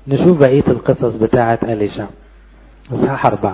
نشوف بقية القصص بتاعة أليشع إصحاح أربعة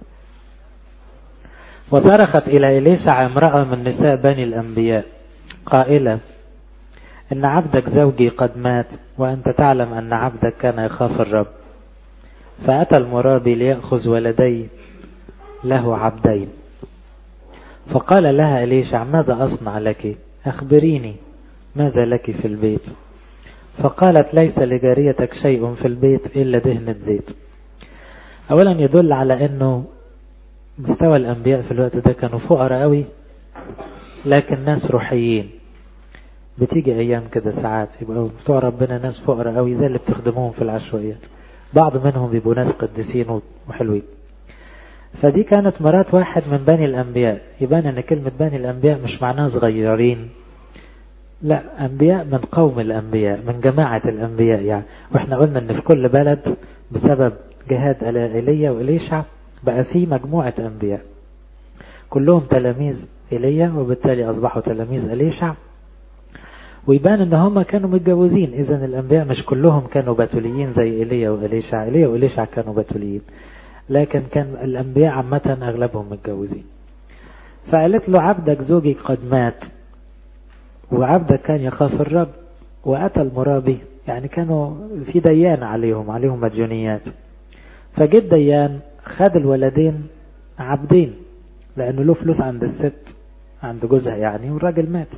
وصرخت إلى إليشع امرأة من نساء بني الأنبياء قائلة إن عبدك زوجي قد مات وأنت تعلم أن عبدك كان يخاف الرب فأتى المرابي ليأخذ ولدي له عبدين فقال لها إليشع ماذا أصنع لك أخبريني ماذا لك في البيت فقالت ليس لجاريتك شيء في البيت إلا دهنة زيت أولا يدل على أنه مستوى الأنبياء في الوقت ده كانوا فقراء قوي لكن ناس روحيين بتيجي أيام كده ساعات يبقوا بتوع ربنا ناس فقراء قوي زي اللي بتخدموهم في العشوائيات بعض منهم بيبقوا ناس قديسين وحلوين فدي كانت مرات واحد من بني الأنبياء يبان أن كلمة بني الأنبياء مش معناها صغيرين لا أنبياء من قوم الأنبياء من جماعة الأنبياء يعني وإحنا قلنا أن في كل بلد بسبب جهاد إيليا وإليشع بقى في مجموعة أنبياء كلهم تلاميذ إيليا وبالتالي أصبحوا تلاميذ إليشع ويبان ان هم كانوا متجوزين اذا الانبياء مش كلهم كانوا بتوليين زي ايليا واليشع ايليا واليشع كانوا بتوليين لكن كان الانبياء عامة اغلبهم متجوزين فقالت له عبدك زوجي قد مات وعبدك كان يخاف الرب واتى المرابي يعني كانوا في ديان عليهم عليهم مديونيات فجد ديان خد الولدين عبدين لانه له فلوس عند الست عند جوزها يعني والراجل مات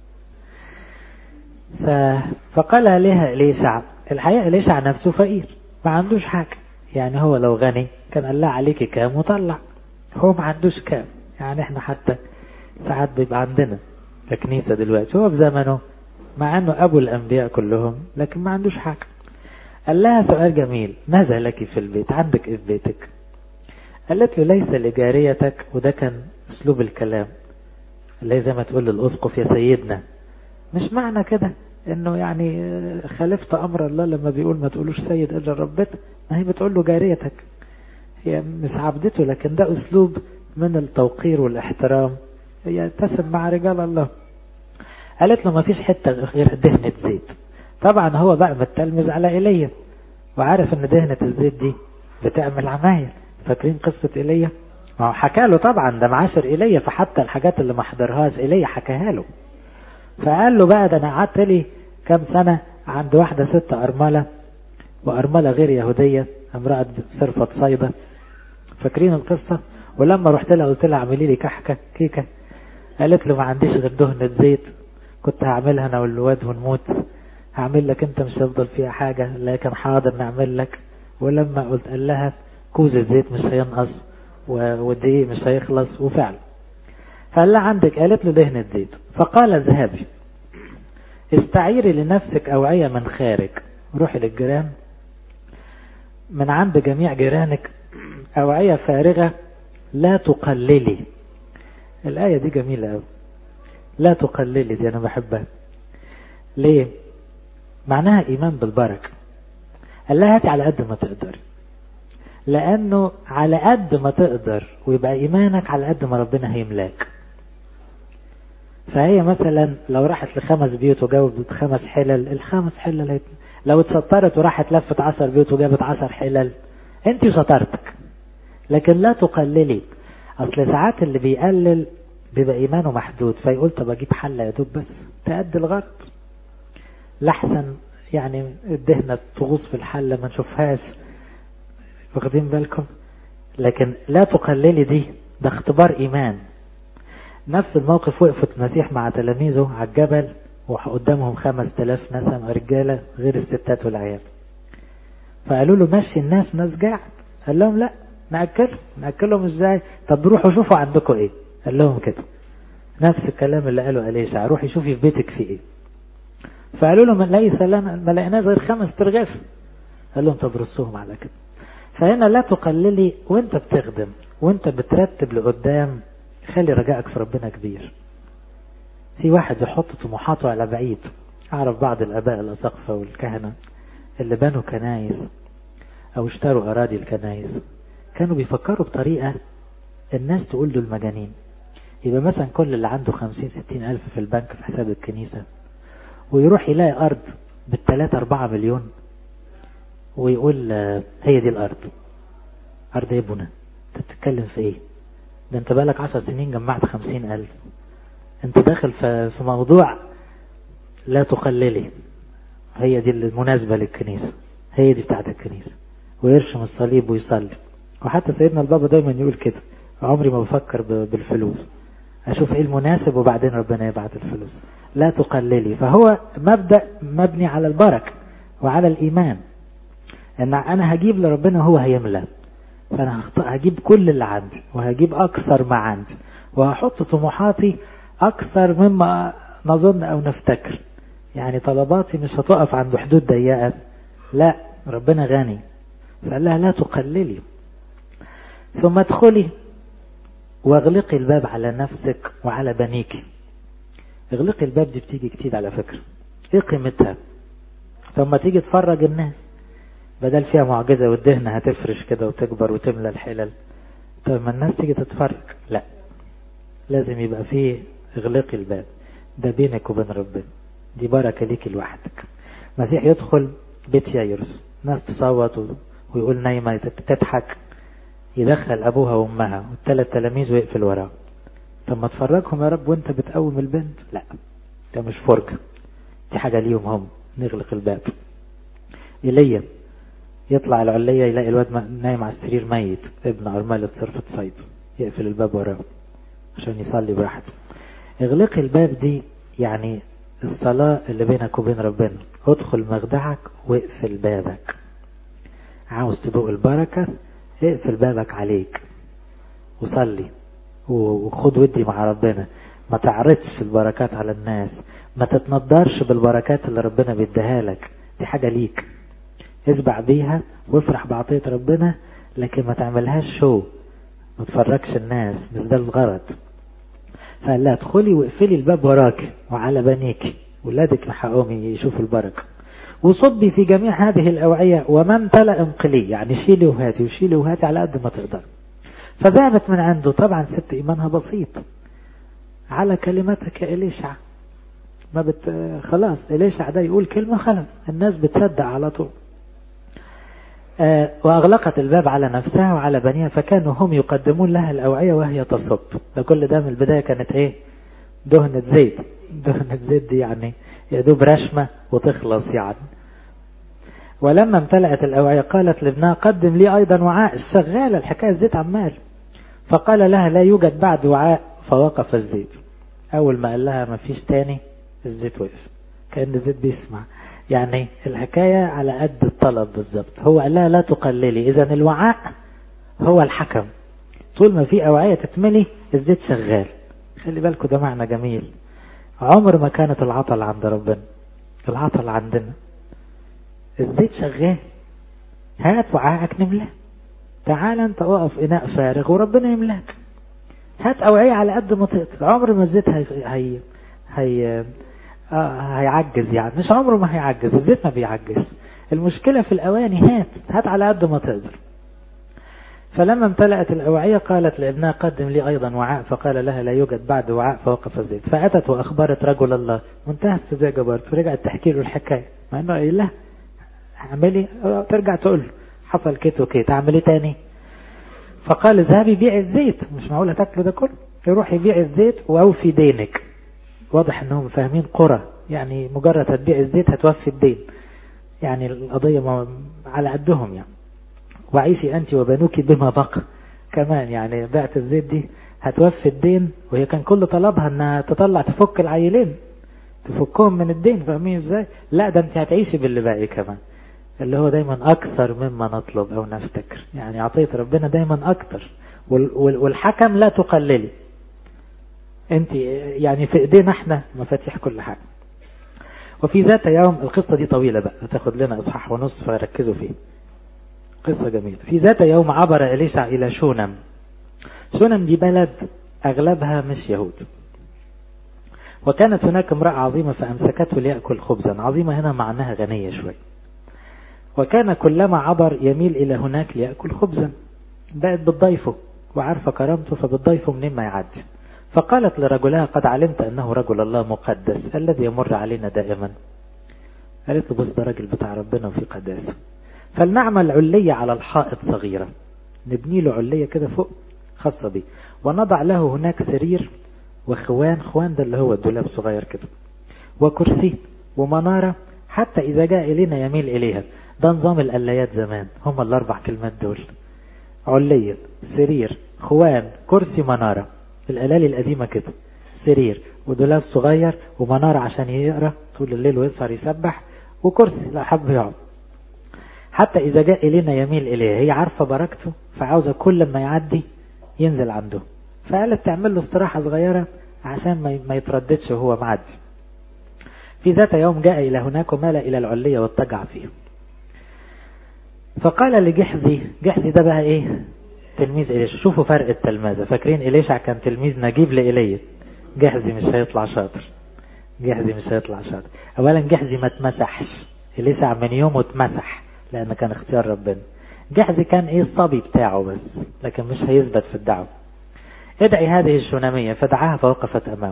ف... فقال عليها إليشع الحقيقة إليشع نفسه فقير ما عندوش حاجة يعني هو لو غني كان قال لها عليكي كام وطلع هو ما عندوش كام يعني احنا حتى ساعات بيبقى عندنا ككنيسة دلوقتي هو في زمنه مع انه ابو الانبياء كلهم لكن ما عندوش حاجة قال لها سؤال جميل ماذا لك في البيت عندك ايه في بيتك قالت له ليس لجاريتك وده كان اسلوب الكلام اللي زي ما تقول للاسقف يا سيدنا مش معنى كده انه يعني خالفت امر الله لما بيقول ما تقولوش سيد الا ربتك ما هي بتقول له جاريتك هي مش عبدته لكن ده اسلوب من التوقير والاحترام يتسم مع رجال الله قالت له ما فيش حتة غير دهنة زيت طبعا هو بقى متلمذ على ايليا وعارف ان دهنة الزيت دي بتعمل عمايل فاكرين قصة ايليا ما هو حكى له طبعا ده معاشر ايليا فحتى الحاجات اللي ما حضرهاش ايليا حكاها له فقال له بقى ده انا قعدت لي كام سنة عند واحدة ست أرملة وأرملة غير يهودية امرأة صرفة صيدة فاكرين القصة ولما رحت لها قلت لها اعملي لي كحكة كيكة قالت له ما عنديش غير دهنة زيت كنت هعملها انا والواد ونموت هعمل لك انت مش هفضل فيها حاجة لكن حاضر نعمل لك ولما قلت قال لها كوز الزيت مش هينقص والدقيق مش هيخلص وفعلا فقال لها عندك قالت له دهنة زيت فقال اذهبي استعيري لنفسك أوعية من خارج روحي للجيران من عند جميع جيرانك أوعية فارغة لا تقللي الآية دي جميلة أوي لا تقللي دي أنا بحبها ليه معناها إيمان بالبركة قال لها هاتي على قد ما تقدر لأنه على قد ما تقدر ويبقى إيمانك على قد ما ربنا هيملاك فهي مثلا لو راحت لخمس بيوت وجاوبت خمس حلل الخمس حلل هيت... لو اتسترت وراحت لفت عشر بيوت وجابت عشر حلل انت وشطارتك لكن لا تقللي اصل ساعات اللي بيقلل بيبقى ايمانه محدود فيقول طب اجيب حله يا دوب بس تأدي الغرض لحسن يعني الدهنة تغوص في الحلة ما نشوفهاش واخدين بالكم لكن لا تقللي دي ده اختبار ايمان نفس الموقف وقفت المسيح مع تلاميذه على الجبل وقدامهم خمس تلاف نسمة رجالة غير الستات والعيال فقالوا له مشي الناس ناس قاعد قال لهم لا نأكلهم نأكلهم ازاي طب روحوا شوفوا عندكم ايه قال لهم كده نفس الكلام اللي قاله أليسع روحي شوفي في بيتك في ايه فقالوا له من ليس لنا ما لقيناش غير خمس ترغيف قال لهم طب رصوهم على كده فهنا لا تقللي وانت بتخدم وانت بترتب لقدام خلي رجائك في ربنا كبير في واحد يحط طموحاته على بعيد أعرف بعض الآباء الأسقفة والكهنة اللي بنوا كنايس أو اشتروا أراضي الكنايس كانوا بيفكروا بطريقة الناس تقول دول مجانين يبقى مثلا كل اللي عنده خمسين ستين ألف في البنك في حساب الكنيسة ويروح يلاقي أرض بالتلاتة أربعة مليون ويقول هي دي الأرض أرض ايه بنا انت بتتكلم في ايه ده انت بقالك عشر سنين جمعت خمسين ألف انت داخل في موضوع لا تقللي هي دي المناسبة للكنيسة هي دي بتاعت الكنيسة ويرشم الصليب ويصلي وحتى سيدنا البابا دايما يقول كده عمري ما بفكر بالفلوس اشوف ايه المناسب وبعدين ربنا يبعت الفلوس لا تقللي فهو مبدأ مبني على البركة وعلى الإيمان ان انا هجيب لربنا هو هيملى فانا هجيب كل اللي عندي وهجيب اكثر ما عندي وهحط طموحاتي اكثر مما نظن او نفتكر يعني طلباتي مش هتقف عند حدود ضيقة لا ربنا غني فقال لها لا تقللي ثم ادخلي واغلقي الباب على نفسك وعلى بنيك اغلقي الباب دي بتيجي كتير على فكرة ايه قيمتها ثم تيجي تفرج الناس بدل فيها معجزة والدهن هتفرش كده وتكبر وتملى الحلل طب ما الناس تيجي تتفرج لا لازم يبقى فيه اغلقي الباب ده بينك وبين ربنا دي بركة ليك لوحدك مسيح يدخل بيت يايرس ناس تصوت ويقول نايمة تضحك يدخل أبوها وأمها والثلاث تلاميذ ويقفل وراه طب ما تفرجهم يا رب وانت بتقوم البنت لا ده مش فرجة دي حاجة ليهم هم نغلق الباب إيليا يطلع العلية يلاقي الواد نايم على السرير ميت ابن أرملة صرفة صيد يقفل الباب وراه عشان يصلي براحته اغلقي الباب دي يعني الصلاة اللي بينك وبين ربنا ادخل مخدعك واقفل بابك عاوز تدوق البركة اقفل بابك عليك وصلي وخد ودي مع ربنا ما تعرضش البركات على الناس ما تتنضرش بالبركات اللي ربنا بيديها لك دي حاجة ليك اسبع بيها وافرح بعطية ربنا لكن ما تعملهاش شو ما تفرجش الناس مش ده الغرض فقال لها ادخلي واقفلي الباب وراك وعلى بنيك ولادك لحقهم يشوفوا البركة وصبي في جميع هذه الأوعية وما امتلأ انقلي يعني شيلي وهاتي وشيلي وهاتي على قد ما تقدر فذهبت من عنده طبعا ست إيمانها بسيط على كلمتك يا إليشع ما بت خلاص إليشع ده يقول كلمة خلاص الناس بتصدق على طول آه وأغلقت الباب على نفسها وعلى بنيها فكانوا هم يقدمون لها الأوعية وهي تصب ده كل ده من البداية كانت إيه دهنة زيت دهنة زيت دي يعني يا دوب رشمة وتخلص يعني ولما امتلأت الأوعية قالت لابنها قدم لي أيضا وعاء الشغالة الحكاية الزيت عمال فقال لها لا يوجد بعد وعاء فوقف الزيت أول ما قال لها ما فيش تاني الزيت وقف كأن الزيت بيسمع يعني الحكاية على قد الطلب بالظبط هو قال لها لا تقللي إذا الوعاء هو الحكم طول ما في أوعية تتملي الزيت شغال خلي بالكم ده معنى جميل عمر ما كانت العطل عند ربنا العطل عندنا الزيت شغال هات وعاءك نملاه تعال انت اقف اناء فارغ وربنا يملاك هات اوعية على قد ما تقدر عمر ما الزيت هي هي هي آه هيعجز يعني مش عمره ما هيعجز الزيت ما بيعجز المشكلة في الأواني هات هات على قد ما تقدر فلما امتلأت الأوعية قالت لابنها قدم لي أيضا وعاء فقال لها لا يوجد بعد وعاء فوقف الزيت فأتت وأخبرت رجل الله منتهى السذاجة برضه ورجعت تحكي له الحكاية مع إنه قايل لها اعملي ترجع تقول له حصل كيت وكيت اعمل تاني فقال اذهبي بيع الزيت مش معقول تاكله ده كله يروح يبيع الزيت واوفي دينك واضح انهم فاهمين قرى يعني مجرد هتبيع الزيت هتوفي الدين يعني القضية على قدهم يعني وعيشي أنت وبنوك بما بقى كمان يعني بعت الزيت دي هتوفي الدين وهي كان كل طلبها انها تطلع تفك العيلين تفكهم من الدين فاهمين ازاي لا ده انت هتعيشي باللي باقي كمان اللي هو دايما اكثر مما نطلب او نفتكر يعني عطية ربنا دايما اكثر والحكم لا تقللي انت يعني في ايدينا احنا مفاتيح كل حاجة وفي ذات يوم القصة دي طويلة بقى هتاخد لنا اصحاح ونص فركزوا فيه قصة جميلة في ذات يوم عبر إليشع إلى شونم شونم دي بلد أغلبها مش يهود وكانت هناك امرأة عظيمة فأمسكته ليأكل خبزا عظيمة هنا معناها غنية شوي وكان كلما عبر يميل إلى هناك ليأكل خبزا بقت بتضيفه وعارفة كرامته فبتضيفه منين ما يعدي فقالت لرجلها قد علمت أنه رجل الله مقدس الذي يمر علينا دائما قالت له بص ده راجل بتاع ربنا وفي قداسة فلنعمل علية على الحائط صغيرة نبني له علية كده فوق خاصة بيه ونضع له هناك سرير وخوان خوان ده اللي هو الدولاب صغير كده وكرسي ومنارة حتى إذا جاء إلينا يميل إليها ده نظام القلايات زمان هم الأربع كلمات دول علية سرير خوان كرسي منارة القلالي القديمة كده سرير ودولاب صغير ومنارة عشان يقرأ طول الليل ويسهر يسبح وكرسي لو حب يقعد حتى إذا جاء إلينا يميل إليه هي عارفة بركته فعاوزة كل ما يعدي ينزل عنده فقالت تعمل له استراحة صغيرة عشان ما يترددش وهو معدي في ذات يوم جاء إلى هناك ومال إلى العلية واتجع فيه فقال لجحزي جحزي ده بقى إيه تلميذ إليشع شوفوا فرق التلمذة فاكرين إليشع كان تلميذ نجيب لإيليا جحزي مش هيطلع شاطر جحزي مش هيطلع شاطر أولا جحزي ما اتمسحش إليشع من يومه اتمسح لأن كان اختيار ربنا جحزي كان إيه الصبي بتاعه بس لكن مش هيثبت في الدعوة ادعي هذه الشونامية فدعاها فوقفت أمامه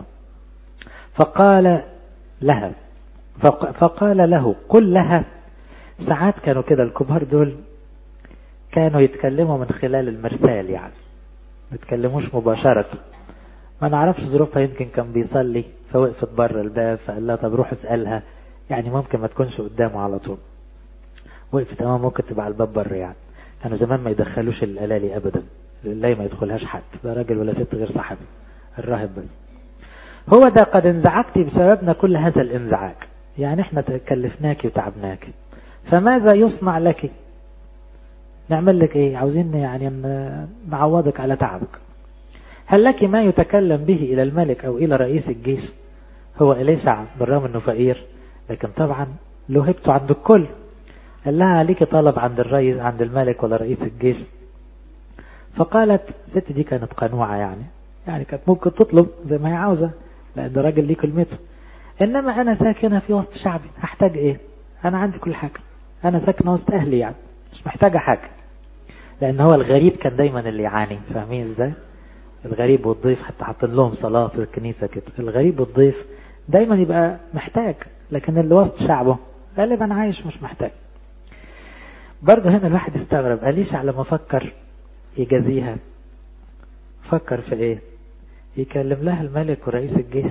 فقال لها فقال له قل لها ساعات كانوا كده الكبار دول كانوا يتكلموا من خلال المرسال يعني ما يتكلموش مباشرة ما نعرفش ظروفها يمكن كان بيصلي فوقفت بره الباب فقال لها طب روح اسألها يعني ممكن ما تكونش قدامه على طول وقفت امام ممكن تبقى على الباب بره يعني كانوا زمان ما يدخلوش الالالي ابدا لا ما يدخلهاش حد لا راجل ولا ست غير صاحبي الراهب بس هو ده قد انزعجت بسببنا كل هذا الانزعاج يعني احنا كلفناك وتعبناك فماذا يصنع لك نعمل لك ايه عاوزين يعني نعوضك على تعبك هل لك ما يتكلم به الى الملك او الى رئيس الجيش هو إليشع بالرغم انه فقير لكن طبعا له هبته عند الكل قال لها عليك طلب عند الرئيس عند الملك ولا رئيس الجيش فقالت الست دي كانت قنوعة يعني يعني كانت ممكن تطلب زي ما هي عاوزة لأن راجل ليه كلمته إنما أنا ساكنة في وسط شعبي هحتاج إيه أنا عندي كل حاجة أنا ساكنة وسط أهلي يعني مش محتاجة حاجة لأن هو الغريب كان دايما اللي يعاني فاهمين إزاي الغريب والضيف حتى حاطين لهم صلاة في الكنيسة كده الغريب والضيف دايما يبقى محتاج لكن اللي وسط شعبه غالبا عايش مش محتاج برضه هنا الواحد يستغرب أليش على ما فكر يجازيها فكر في ايه يكلم لها الملك ورئيس الجيش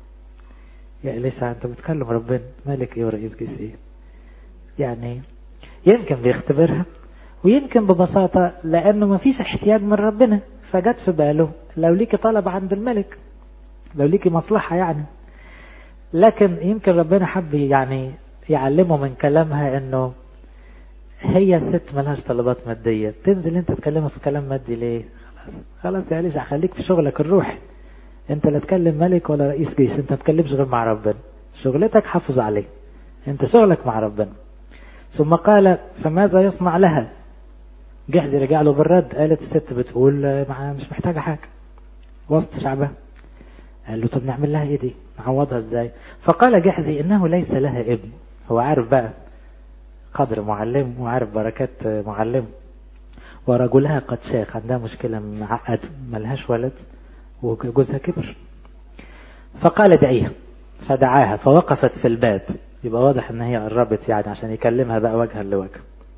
يا إليسا انت بتكلم ربنا ملك ايه ورئيس جيش ايه يعني يمكن بيختبرها ويمكن ببساطة لأنه ما فيش احتياج من ربنا فجت في باله لو ليكي طلب عند الملك لو ليكي مصلحة يعني لكن يمكن ربنا حب يعني يعلمه من كلامها انه هي ست ملهاش طلبات مادية تنزل انت تكلمها في كلام مادي ليه خلاص يا ليش خليك في شغلك الروحي انت لا تكلم ملك ولا رئيس جيش انت ما تكلمش غير مع ربنا شغلتك حافظ عليه انت شغلك مع ربنا ثم قال فماذا يصنع لها جحزي رجع له بالرد قالت الست بتقول مش محتاجة حاجة وسط شعبها قال له طب نعمل لها ايه دي نعوضها ازاي فقال جحزي انه ليس لها ابن هو عارف بقى قدر معلم وعارف بركات معلم ورجلها قد شاخ عندها مشكلة معقد ملهاش ولد وجوزها كبر فقال ادعيها فدعاها فوقفت في الباب يبقى واضح ان هي قربت يعني عشان يكلمها بقى وجها لوجه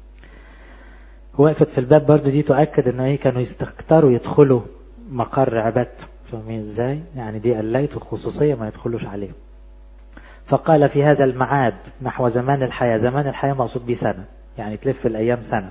وقفت في الباب برضه دي تؤكد ان هي كانوا يستكتروا يدخلوا مقر عبادته فاهمين ازاي يعني دي قلايته الخصوصية ما يدخلوش عليه فقال في هذا المعاد نحو زمان الحياة زمان الحياة مقصود به سنة يعني تلف الأيام سنة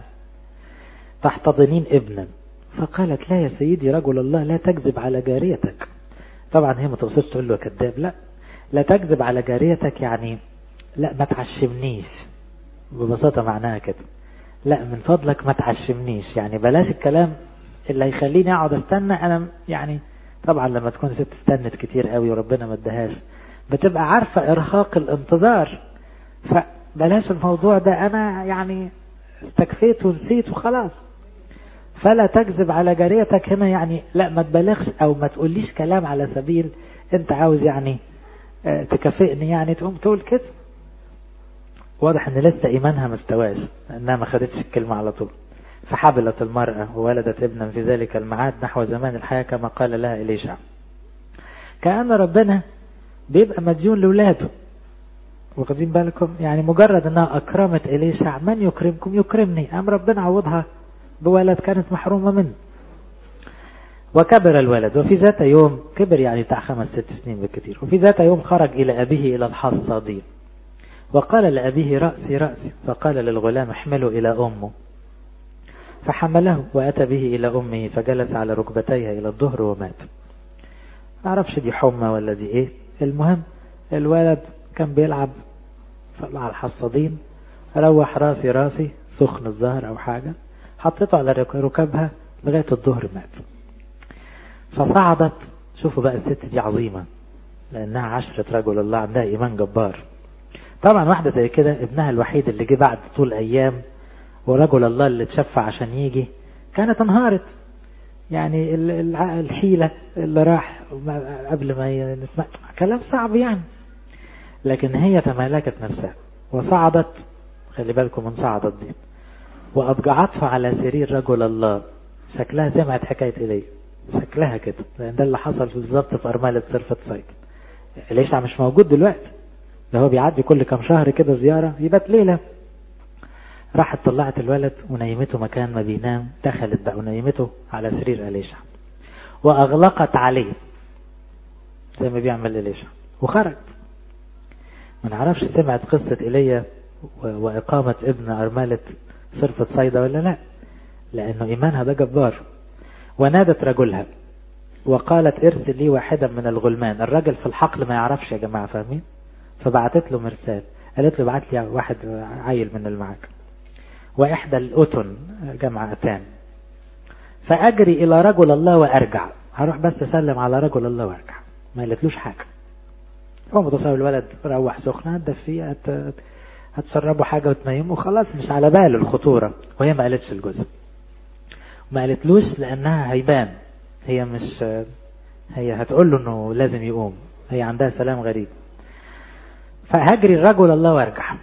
تحتضنين ابنا فقالت لا يا سيدي رجل الله لا تكذب على جاريتك طبعا هي ما تقصدش تقول له كذاب لا لا تكذب على جاريتك يعني لا ما تعشمنيش ببساطة معناها كده لا من فضلك ما تعشمنيش يعني بلاش الكلام اللي هيخليني اقعد استنى انا يعني طبعا لما تكون ست استنت كتير قوي وربنا ما ادهاش بتبقى عارفة ارهاق الانتظار فبلاش الموضوع ده انا يعني استكفيت ونسيت وخلاص فلا تكذب على جاريتك هنا يعني لا ما تبالغش او ما تقوليش كلام على سبيل انت عاوز يعني تكافئني يعني تقوم تقول كده واضح ان لسه ايمانها ما استواش انها ما خدتش الكلمة على طول فحبلت المرأة وولدت ابنا في ذلك الميعاد نحو زمان الحياة كما قال لها إليشع كأن ربنا بيبقى مديون لولاده واخدين بالكم يعني مجرد انها اكرمت اليشع من يكرمكم يكرمني ام ربنا عوضها بولد كانت محرومة منه وكبر الولد وفي ذات يوم كبر يعني بتاع خمس ست سنين بالكثير وفي ذات يوم خرج إلى أبيه إلى الحصادين وقال لأبيه رأسي رأسي فقال للغلام احمله إلى أمه فحمله وأتى به إلى أمه فجلس على ركبتيها إلى الظهر ومات ما أعرفش دي حمى ولا دي إيه المهم الولد كان بيلعب على الحصادين روح راسي راسي سخن الظهر أو حاجة حطيته على ركبها لغاية الظهر مات فصعدت شوفوا بقى الست دي عظيمة لأنها عشرة رجل الله عندها إيمان جبار طبعا واحدة زي كده ابنها الوحيد اللي جه بعد طول أيام ورجل الله اللي تشفع عشان يجي كانت انهارت يعني الحيلة اللي راح قبل ما ينسمع كلام صعب يعني لكن هي تمالكت نفسها وصعدت خلي بالكم من صعدت دي وأضجعتها على سرير رجل الله شكلها سمعت حكاية إليه شكلها كده لأن ده اللي حصل بالظبط في أرملة صرفة صيد ليش مش موجود دلوقتي ده هو بيعدي كل كام شهر كده زيارة يبات ليلة راحت طلعت الولد ونيمته مكان ما بينام دخلت بقى ونيمته على سرير أليشع وأغلقت عليه زي ما بيعمل أليشع وخرج ما نعرفش سمعت قصة إيليا وإقامة ابن أرملة صرفة صيدا ولا لا لأنه إيمانها ده جبار ونادت رجلها وقالت ارسل لي واحدا من الغلمان الرجل في الحقل ما يعرفش يا جماعة فاهمين فبعتت له مرسال قالت له بعت لي واحد عيل من اللي معاك وإحدى الأتن جمع أتان فأجري إلى رجل الله وأرجع هروح بس أسلم على رجل الله وأرجع ما قالتلوش حاجة هو متصور الولد روح سخنة هتدفيه هت... هتشربه حاجة وتنيمه خلاص مش على باله الخطورة وهي ما قالتش الجزء ما قالتلوش لأنها هيبان هي مش هي هتقول له انه لازم يقوم هي عندها سلام غريب فهجري الرجل الله وارجع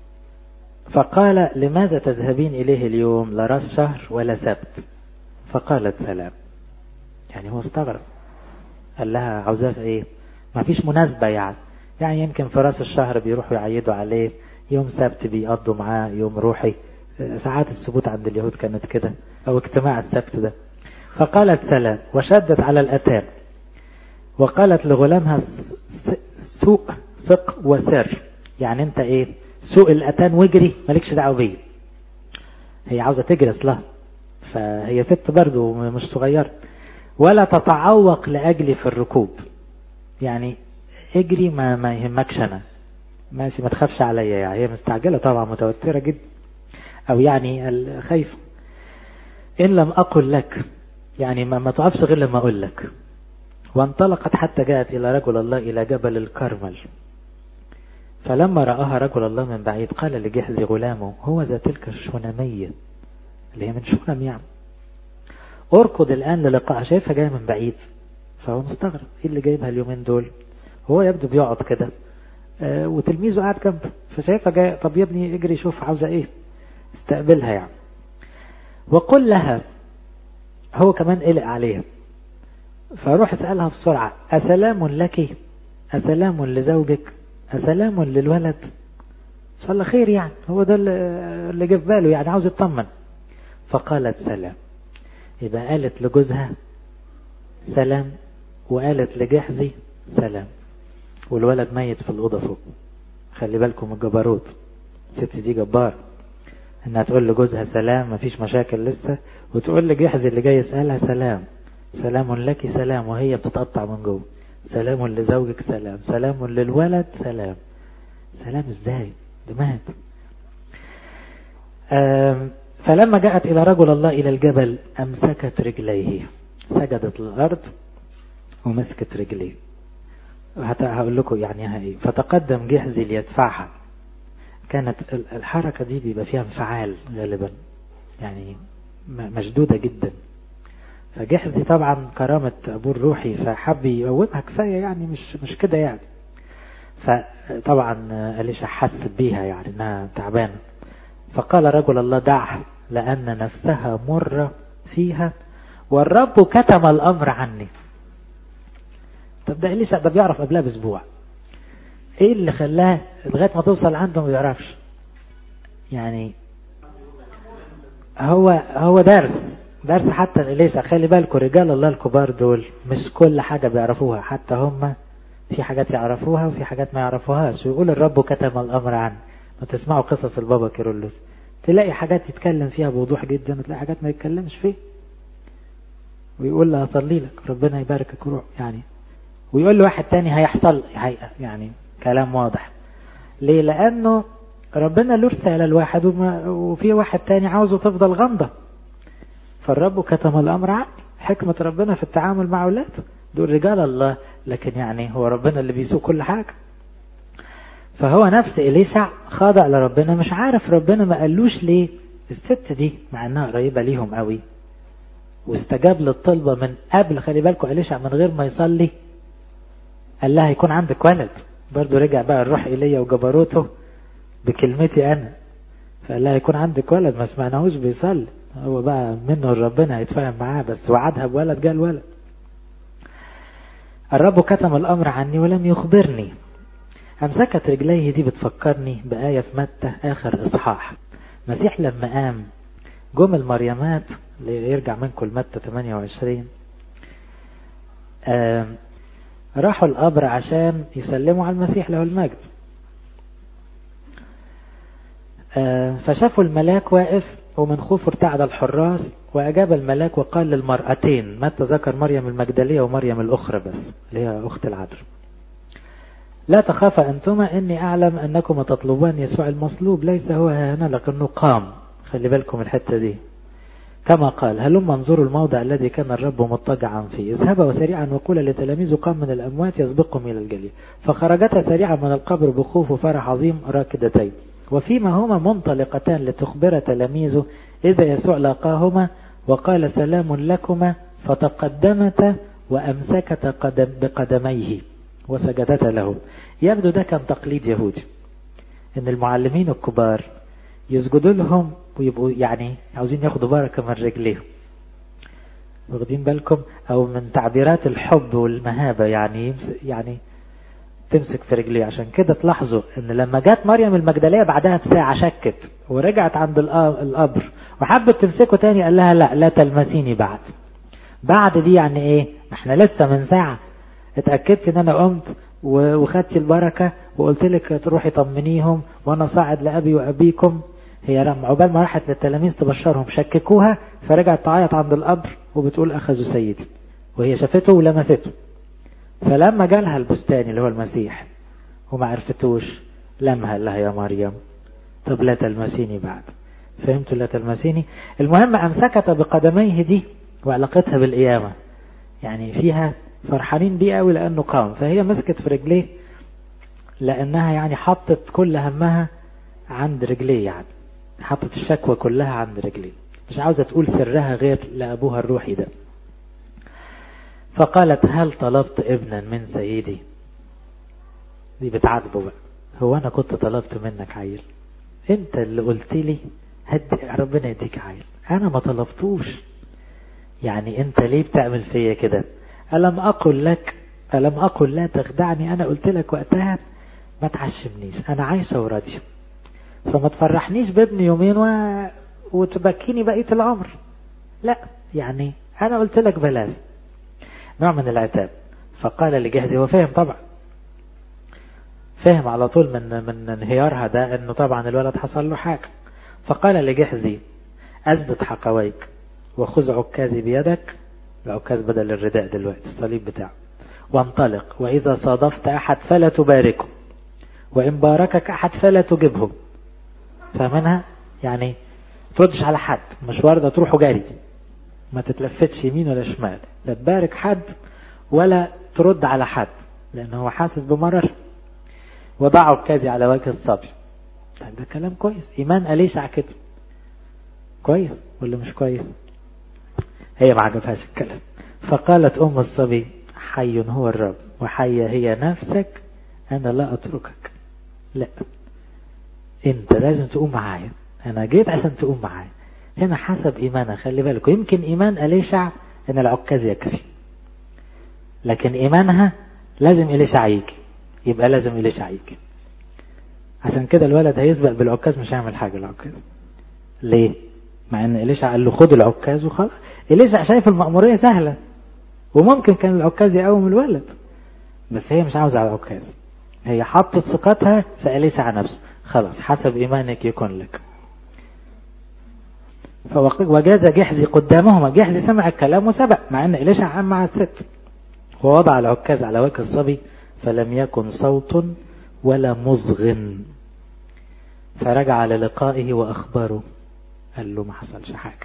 فقال لماذا تذهبين إليه اليوم لا راس شهر ولا سبت فقالت سلام يعني هو استغرب قال لها عاوزاه ايه ما فيش مناسبة يعني يعني يمكن في راس الشهر بيروحوا يعيدوا عليه يوم سبت بيقضوا معاه يوم روحي ساعات السبوت عند اليهود كانت كده او اجتماع السبت ده فقالت سلام وشدت على الأتان وقالت لغلامها سوء ثق وسر يعني انت ايه سوق الأتان واجري مالكش دعوه بيه هي عاوزة تجري اصلها فهي ست برضه مش صغيرة ولا تتعوق لأجلي في الركوب يعني اجري ما, ما يهمكش انا ماشي ما تخافش عليا يعني هي مستعجلة طبعا متوترة جدا او يعني خايفة ان لم اقل لك يعني ما, ما تقفش غير لما اقول لك وانطلقت حتى جاءت الى رجل الله الى جبل الكرمل فلما رآها رجل الله من بعيد قال لجهز غلامه هو ذا تلك الشنمية اللي هي من شنم يعني اركض الآن للقاء شايفها جاية من بعيد فهو مستغرب ايه اللي جايبها اليومين دول هو يبدو بيقعد كده آه وتلميذه قاعد جنبه فشايفها جاية طب يا ابني اجري شوف عاوزة ايه استقبلها يعني وقل لها هو كمان قلق عليها فروح اسألها بسرعة أسلام لك أسلام لزوجك أسلام للولد صلى الله خير يعني هو ده اللي جه في باله يعني عاوز يطمن فقالت سلام يبقى قالت لجوزها سلام وقالت لجحزي سلام والولد ميت في الأوضة فوق خلي بالكم الجبروت الست دي جبار انها تقول لجوزها سلام مفيش مشاكل لسه وتقول لجحزي اللي جاي يسألها سلام سلام لك سلام وهي بتتقطع من جوه سلام لزوجك سلام سلام للولد سلام سلام ازاي ده مات فلما جاءت إلى رجل الله إلى الجبل أمسكت رجليه سجدت للأرض ومسكت رجليه هقول لكم يعني ايه فتقدم جحزي ليدفعها كانت الحركة دي بيبقى فيها انفعال غالبا يعني مشدودة جدا فجحزي طبعا كرامة أبوه الروحي فحب يقومها كفاية يعني مش مش كده يعني فطبعا أليشا حست بيها يعني انها تعبانة فقال رجل الله دعها لأن نفسها مرة فيها والرب كتم الأمر عني طب ده إليشا ده بيعرف قبلها بأسبوع ايه اللي خلاها لغايه ما توصل عنده ما يعرفش يعني هو هو درس درس حتى لإليسا خلي بالكم رجال الله الكبار دول مش كل حاجة بيعرفوها حتى هم في حاجات يعرفوها وفي حاجات ما يعرفوهاش ويقول الرب كتم الأمر عنه ما تسمعوا قصص البابا كيرلس تلاقي حاجات يتكلم فيها بوضوح جدا وتلاقي حاجات ما يتكلمش فيها ويقول له هصلي لك ربنا يباركك وروح يعني ويقول له واحد تاني هيحصل يعني كلام واضح ليه لأنه ربنا له رسالة الواحد وفي واحد تاني عاوزه تفضل غمضة فالرب كتم الأمر عقل حكمة ربنا في التعامل مع أولاده دول رجال الله لكن يعني هو ربنا اللي بيسوق كل حاجة فهو نفس إليسع خاضع لربنا مش عارف ربنا ما قالوش ليه الست دي مع انها قريبة ليهم قوي واستجاب للطلبة من قبل خلي بالكم إليشع من غير ما يصلي قال لها هيكون عندك ولد برضه رجع بقى الروح إلي وجبروته بكلمتي أنا فقال لها يكون عندك ولد ما سمعناهوش بيصلي هو بقى منه ربنا هيتفاهم معاه بس وعدها بولد جال ولد الرب كتم الأمر عني ولم يخبرني أمسكت رجليه دي بتفكرني بآية في متى آخر إصحاح مسيح لما قام جم المريمات اللي يرجع منكم لمتى 28 آه راحوا القبر عشان يسلموا على المسيح له المجد آه فشافوا الملاك واقف ومن خوفه ارتعد الحراس وأجاب الملاك وقال للمرأتين متى ذكر مريم المجدلية ومريم الأخرى بس اللي هي أخت العذراء لا تخافا أنتما إني أعلم أنكما تطلبان يسوع المصلوب ليس هو هنا لكنه قام خلي بالكم الحتة دي كما قال هلما انظروا الموضع الذي كان الرب مضطجعا فيه اذهبا سريعا وقول لتلاميذه قام من الأموات يسبقهم إلى الجليل فخرجتا سريعا من القبر بخوف وفرح عظيم راكدتين وفيما هما منطلقتان لتخبر تلاميذه إذا يسوع لاقاهما وقال سلام لكما فتقدمتا وأمسكتا قدم بقدميه وسجدتا له يبدو ده كان تقليد يهودي ان المعلمين الكبار يسجدوا لهم ويبقوا يعني عاوزين ياخدوا بركة من رجليهم واخدين بالكم او من تعبيرات الحب والمهابة يعني يعني تمسك في رجليه عشان كده تلاحظوا ان لما جت مريم المجدلية بعدها بساعة شكت ورجعت عند القبر وحبت تمسكه تاني قال لها لا لا تلمسيني بعد بعد دي يعني ايه احنا لسه من ساعة اتأكدت ان انا قمت وخدت البركة وقلت لك تروحي طمنيهم وانا صاعد لأبي وأبيكم هي لما عقبال ما راحت للتلاميذ تبشرهم شككوها فرجعت تعيط عند القبر وبتقول أخذوا سيدي وهي شافته ولمسته فلما جالها البستاني اللي هو المسيح وما عرفتوش لمها قال لها يا مريم طب لا تلمسيني بعد فهمتوا لا تلمسيني المهم أمسكت بقدميه دي وعلاقتها بالقيامة يعني فيها فرحانين بيه قوي لأنه قام فهي مسكت في رجليه لأنها يعني حطت كل همها عند رجليه يعني حطت الشكوى كلها عند رجليه مش عاوزة تقول سرها غير لأبوها الروحي ده فقالت هل طلبت ابنا من سيدي دي بتعاتبه بقى هو أنا كنت طلبت منك عيل انت اللي قلت لي هدي ربنا يديك عيل أنا ما طلبتوش يعني انت ليه بتعمل فيا كده ألم أقل لك ألم أقل لا تخدعني أنا قلت لك وقتها ما تعشمنيش أنا عايشة وراضية فما تفرحنيش بابني يومين و... وتبكيني بقية العمر لا يعني أنا قلت لك بلاش نوع من العتاب فقال لجهزي هو فاهم طبعا فاهم على طول من من انهيارها ده انه طبعا الولد حصل له حاجة فقال لجهزي أثبت حقويك وخذ عكازي بيدك العكاز بدل الرداء دلوقتي الصليب بتاعه وانطلق وإذا صادفت أحد فلا تباركه وإن باركك أحد فلا تجبه فاهمينها يعني تردش على حد مشوار ده تروحوا جاري ما تتلفتش يمين ولا شمال لا تبارك حد ولا ترد على حد لأنه هو حاسس بمرر وضع عكازي على وجه الصبي طيب ده كلام كويس إيمان أليشع كده كويس ولا مش كويس هي ما عجبهاش الكلام فقالت أم الصبي حي هو الرب وحية هي نفسك أنا لا أتركك لا أنت لازم تقوم معايا أنا جيت عشان تقوم معايا هنا حسب إيمانها خلي بالك يمكن إيمان أليشع أن العكاز يكفي لكن إيمانها لازم إليشع يجي يبقى لازم إليشع يجي عشان كده الولد هيسبق بالعكاز مش هيعمل حاجة العكاز ليه مع ان إليشع قال له خد العكاز وخلاص إليشع شايف المأمورية سهلة وممكن كان العكاز يقوم الولد بس هي مش عاوزة على العكاز هي حطت ثقتها في إليشع نفسه خلاص حسب إيمانك يكون لك وجاز جحزي قدامهما جحزي سمع الكلام وسبق مع ان إليشع عم مع الست ووضع العكاز على وجه الصبي فلم يكن صوت ولا مصغ فرجع للقائه وأخبره قال له ما حصلش حاجة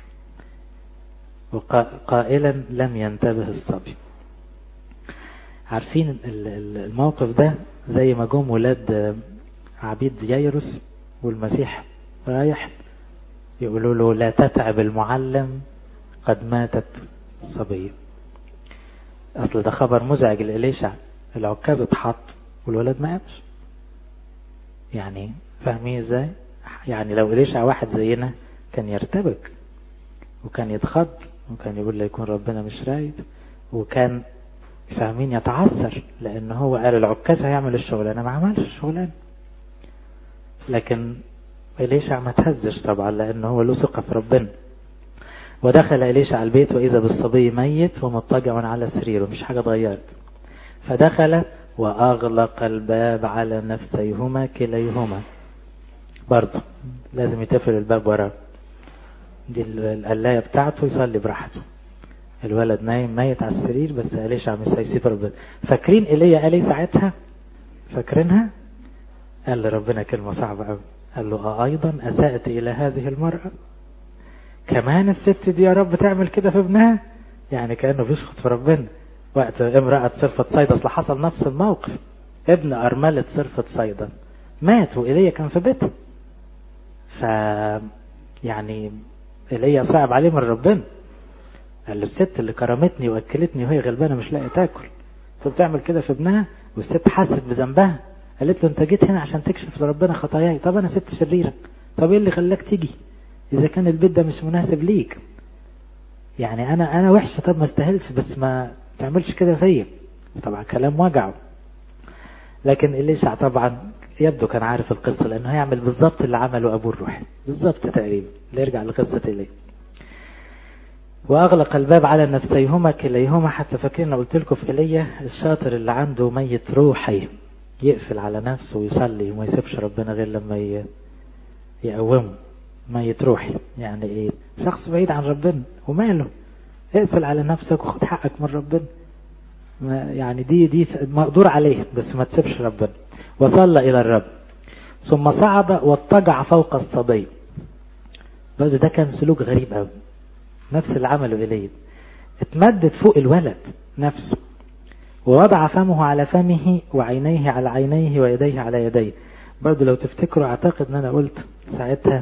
وقائلا لم ينتبه الصبي عارفين الموقف ده زي ما جم ولاد عبيد ييروس والمسيح رايح يقولوا له لا تتعب المعلم قد ماتت الصبية أصل ده خبر مزعج لإليشع العكاز اتحط والولد ما قامش يعني فاهمين ازاي يعني لو إليشع واحد زينا كان يرتبك وكان يتخض وكان يقول له يكون ربنا مش رايد وكان فاهمين يتعثر لأن هو قال العكاز هيعمل الشغلانة ما عملش الشغلانة لكن إليشع ما تهزش طبعا لأنه هو له ثقة في ربنا ودخل إليشع البيت وإذا بالصبي ميت ومضطجع على سريره مش حاجة اتغيرت فدخل وأغلق الباب على نفسيهما كليهما برضه لازم يتفل الباب وراه دي القلاية بتاعته يصلي براحته الولد نايم ميت على السرير بس إليشع مش هيسيب ربنا فاكرين إيليا قال ايه ساعتها فاكرينها قال لربنا كلمة صعبة قوي قال له أيضا أسأت إلى هذه المرأة كمان الست دي يا رب تعمل كده في ابنها يعني كأنه بيشخط في ربنا وقت امرأة صرفة صيدا اصل حصل نفس الموقف ابن أرملة صرفة صيدا مات وإيليا كان في بيته ف يعني إيليا صعب عليه من ربنا قال له الست اللي كرمتني وأكلتني وهي غلبانة مش لاقي تاكل فبتعمل كده في ابنها والست حست بذنبها قالت له انت جيت هنا عشان تكشف لربنا خطاياي طب انا ست شريرة طب ايه اللي خلاك تيجي اذا كان البيت ده مش مناسب ليك يعني انا انا وحشة طب ما استاهلش بس ما تعملش كده فيا طبعا كلام وجعه لكن إليشع طبعا يبدو كان عارف القصة لأنه هيعمل بالظبط اللي عمله أبوه الروحي بالظبط تقريبا نرجع لقصة إليه وأغلق الباب على نفسيهما كليهما حتى فاكرين قلت لكم في إيليا الشاطر اللي عنده ميت روحي يقفل على نفسه ويصلي وما يسيبش ربنا غير لما يقومه ميت روحي يعني ايه شخص بعيد عن ربنا وماله اقفل على نفسك وخد حقك من ربنا يعني دي دي مقدور عليه بس ما تسيبش ربنا وصلى الى الرب ثم صعد واضطجع فوق الصبي برضه ده كان سلوك غريب قوي نفس اللي عمله إليه اتمدد فوق الولد نفسه ووضع فمه على فمه وعينيه على عينيه ويديه على يديه برضه لو تفتكروا اعتقد ان انا قلت ساعتها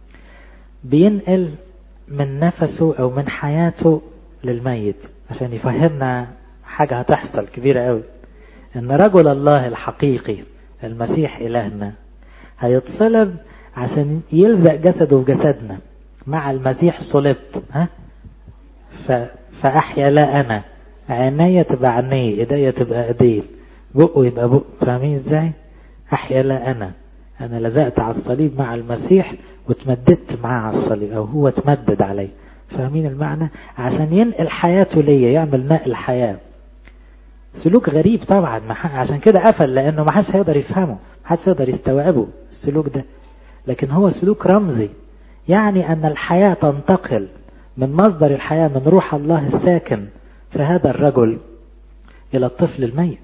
بينقل من نفسه او من حياته للميت عشان يفهمنا حاجة هتحصل كبيرة قوي ان رجل الله الحقيقي المسيح الهنا هيتصلب عشان يلزق جسده في جسدنا مع المسيح صلبت ها ف... فاحيا لا انا عينيا تبقى عينيه ايديا تبقى ايديه بقه يبقى بق فاهمين ازاي احيا لا انا انا لزقت على الصليب مع المسيح وتمددت معاه على الصليب او هو تمدد علي فاهمين المعنى عشان ينقل حياته ليا يعمل نقل حياة سلوك غريب طبعا عشان كده قفل لانه ما حدش هيقدر يفهمه ما حدش يقدر يستوعبه السلوك ده لكن هو سلوك رمزي يعني ان الحياة تنتقل من مصدر الحياة من روح الله الساكن في هذا الرجل الى الطفل الميت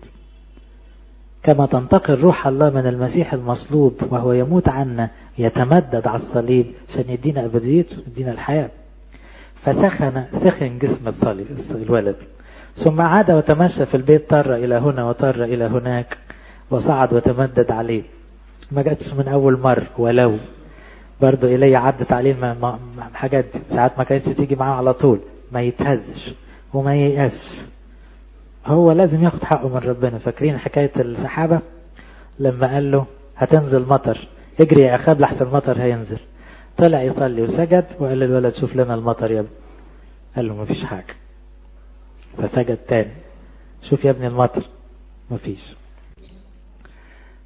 كما تنتقل روح الله من المسيح المصلوب وهو يموت عنا يتمدد على الصليب عشان يدينا أبديته يدينا الحياة فسخن سخن جسم الصليب الولد ثم عاد وتمشى في البيت طر إلى هنا وطر إلى هناك وصعد وتمدد عليه ما جاتش من أول مرة ولو برضو إلي عدت عليه حاجات ساعات ما كانتش تيجي معاه على طول ما يتهزش وما ييأسش هو لازم ياخد حقه من ربنا فاكرين حكاية السحابة لما قال له هتنزل مطر اجري يا أخاب لحسن المطر هينزل طلع يصلي وسجد وقال للولد شوف لنا المطر يا ابني قال له مفيش حاجة فسجد تاني شوف يا ابني المطر مفيش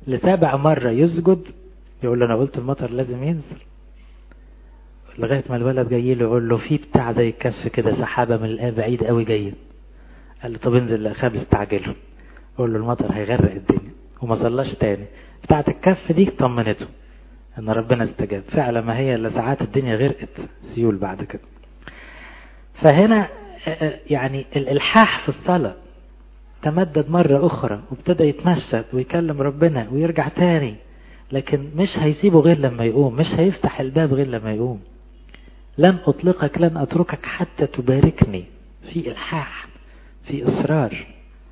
لسابع مرة يسجد يقول له أنا قلت المطر لازم ينزل لغاية ما الولد جاي له يقول له في بتاع زي الكف كده سحابة من الآب بعيد قوي جاية قال له طب انزل لأخاب استعجله قول له المطر هيغرق الدنيا وما صلاش تاني بتاعة الكف دي طمنته ان ربنا استجاب فعلا ما هي الا ساعات الدنيا غرقت سيول بعد كده فهنا يعني الالحاح في الصلاة تمدد مرة اخرى وابتدى يتمشد ويكلم ربنا ويرجع تاني لكن مش هيسيبه غير لما يقوم مش هيفتح الباب غير لما يقوم لن أطلقك لن أتركك حتى تباركني في إلحاح في إصرار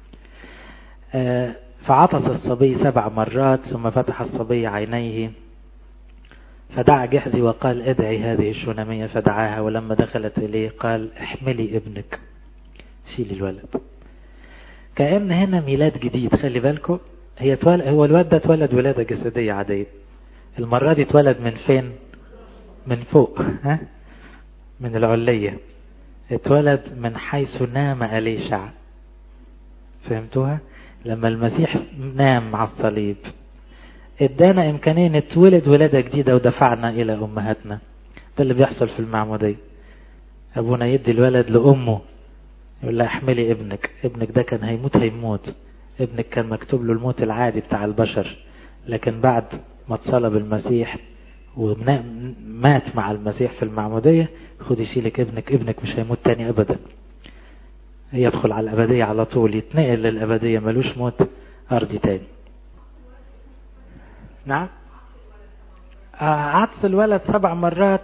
آه فعطس الصبي سبع مرات ثم فتح الصبي عينيه فدعا جحزي وقال ادعي هذه الشونامية فدعاها ولما دخلت إليه قال احملي ابنك شيلي الولد كأن هنا ميلاد جديد خلي بالكم هي تولد هو الواد ده اتولد ولادة جسدية عادية المرة دي اتولد من فين من فوق ها من العلية اتولد من حيث نام أليشع فهمتوها لما المسيح نام على الصليب ادانا امكانية نتولد ولادة جديدة ودفعنا الى امهاتنا ده اللي بيحصل في المعمودية ابونا يدي الولد لامه يقول لها احملي ابنك ابنك ده كان هيموت هيموت ابنك كان مكتوب له الموت العادي بتاع البشر لكن بعد ما اتصلب المسيح ومات مع المسيح في المعمودية خدي شيلك ابنك ابنك مش هيموت تاني ابدا يدخل على الابدية على طول يتنقل للابدية ملوش موت ارضي تاني نعم عطس الولد سبع مرات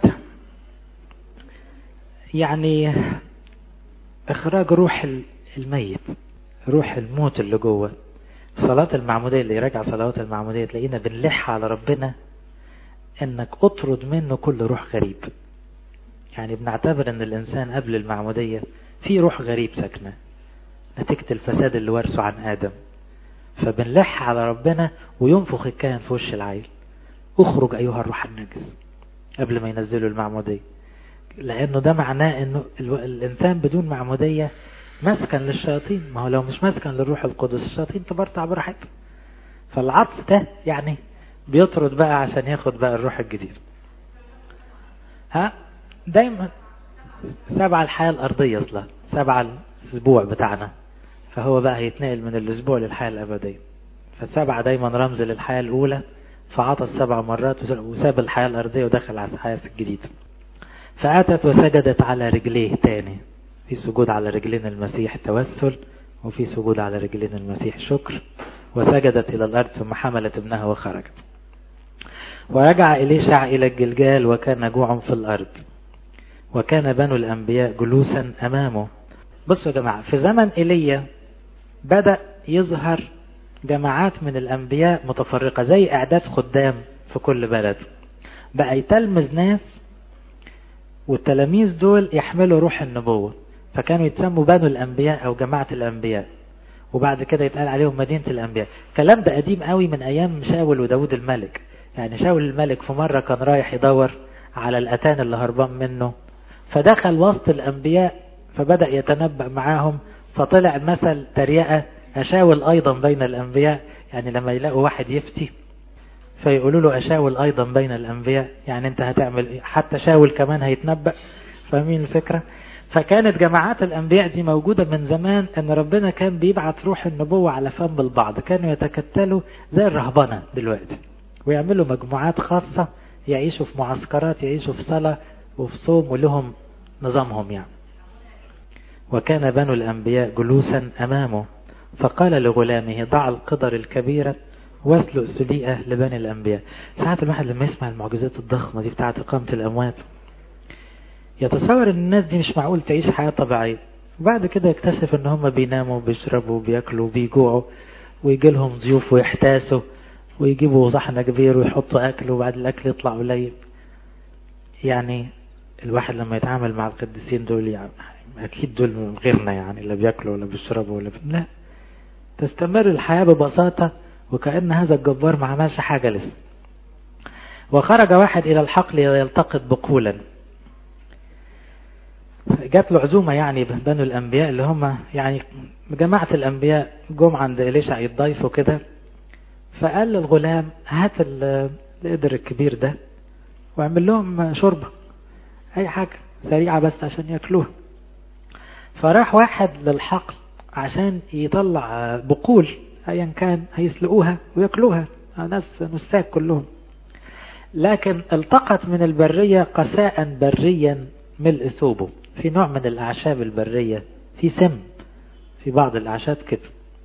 يعني اخراج روح الميت روح الموت اللي جوه صلاة المعمودية اللي يراجع صلوات المعمودية تلاقينا بنلح على ربنا انك اطرد منه كل روح غريب يعني بنعتبر ان الانسان قبل المعمودية في روح غريب ساكنة نتيجة الفساد اللي ورثه عن ادم فبنلح على ربنا وينفخ الكاهن في وش العيل اخرج ايها الروح النجس قبل ما ينزلوا المعمودية لانه ده معناه انه الانسان بدون معمودية مسكن للشياطين ما هو لو مش مسكن للروح القدس الشياطين تبرتع براحتها فالعطف ده يعني بيطرد بقى عشان ياخد بقى الروح الجديد ها دايما سبع الحياة الأرضية أصلا سبع الأسبوع بتاعنا فهو بقى هيتنقل من الأسبوع للحياة الأبدية فالسبعة دايما رمز للحياة الأولى فعطى سبع مرات وساب الحياة الأرضية ودخل على الحياة الجديدة فأتت وسجدت على رجليه تاني في سجود على رجلين المسيح توسل وفي سجود على رجلين المسيح شكر وسجدت إلى الأرض ثم حملت ابنها وخرجت ورجع إليشع إلى الجلجال وكان جوع في الأرض وكان بنو الأنبياء جلوسا أمامه بصوا يا جماعة في زمن إيليا بدأ يظهر جماعات من الأنبياء متفرقة زي إعداد خدام في كل بلد بقى يتلمذ ناس والتلاميذ دول يحملوا روح النبوة فكانوا يتسموا بنو الأنبياء أو جماعة الأنبياء وبعد كده يتقال عليهم مدينة الأنبياء الكلام ده قديم قوي من أيام شاول وداود الملك يعني شاول الملك في مرة كان رايح يدور على الأتان اللي هربان منه فدخل وسط الأنبياء فبدأ يتنبأ معاهم فطلع مثل تريقة أشاول أيضا بين الأنبياء يعني لما يلاقوا واحد يفتي فيقولوا له أشاول أيضا بين الأنبياء يعني أنت هتعمل إيه حتى شاول كمان هيتنبأ فاهمين الفكرة فكانت جماعات الأنبياء دي موجودة من زمان أن ربنا كان بيبعت روح النبوة على فم البعض كانوا يتكتلوا زي الرهبنة دلوقتي ويعملوا مجموعات خاصة يعيشوا في معسكرات يعيشوا في صلاة وفي صوم ولهم نظامهم يعني وكان بنو الأنبياء جلوسا أمامه فقال لغلامه ضع القدر الكبيرة واسلق سليئة لبني الأنبياء ساعات الواحد لما يسمع المعجزات الضخمة دي بتاعت إقامة الأموات يتصور ان الناس دي مش معقول تعيش حياة طبيعية وبعد كده يكتشف ان هم بيناموا وبيشربوا وبياكلوا وبيجوعوا ويجي لهم ضيوف ويحتاسوا ويجيبوا صحن كبير ويحطوا اكل وبعد الاكل يطلع قليل يعني الواحد لما يتعامل مع القديسين دول يعني اكيد دول غيرنا يعني لا بياكلوا ولا بيشربوا ولا بي... لا تستمر الحياة ببساطة وكأن هذا الجبار ما عملش حاجة لسه وخرج واحد إلى الحقل يلتقط بقولا جات له عزومة يعني بنو الأنبياء اللي هم يعني جماعة الأنبياء جم عند إليشع يتضايفوا كده فقال للغلام هات القدر الكبير ده واعمل لهم شوربة اي حاجة سريعة بس عشان ياكلوها فراح واحد للحقل عشان يطلع بقول ايا كان هيسلقوها وياكلوها ناس نساك كلهم لكن التقط من البرية قساء بريا ملء ثوبه في نوع من الأعشاب البرية في سم في بعض الأعشاب كده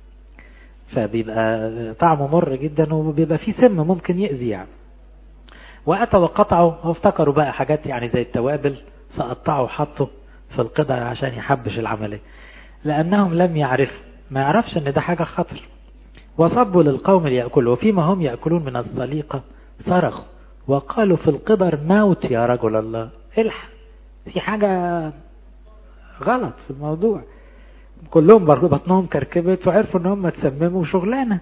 فبيبقى طعمه مر جدا وبيبقى فيه سم ممكن يأذي يعني وأتى وقطعه وافتكروا بقى حاجات يعني زي التوابل فقطعه وحطه في القدر عشان يحبش العملية لأنهم لم يعرفوا ما يعرفش ان ده حاجة خطر وصبوا للقوم ليأكلوا وفيما هم يأكلون من الصليقة صرخوا وقالوا في القدر موت يا رجل الله الحق في حاجة غلط في الموضوع كلهم برضو بطنهم كركبت وعرفوا ان هم تسمموا شغلانة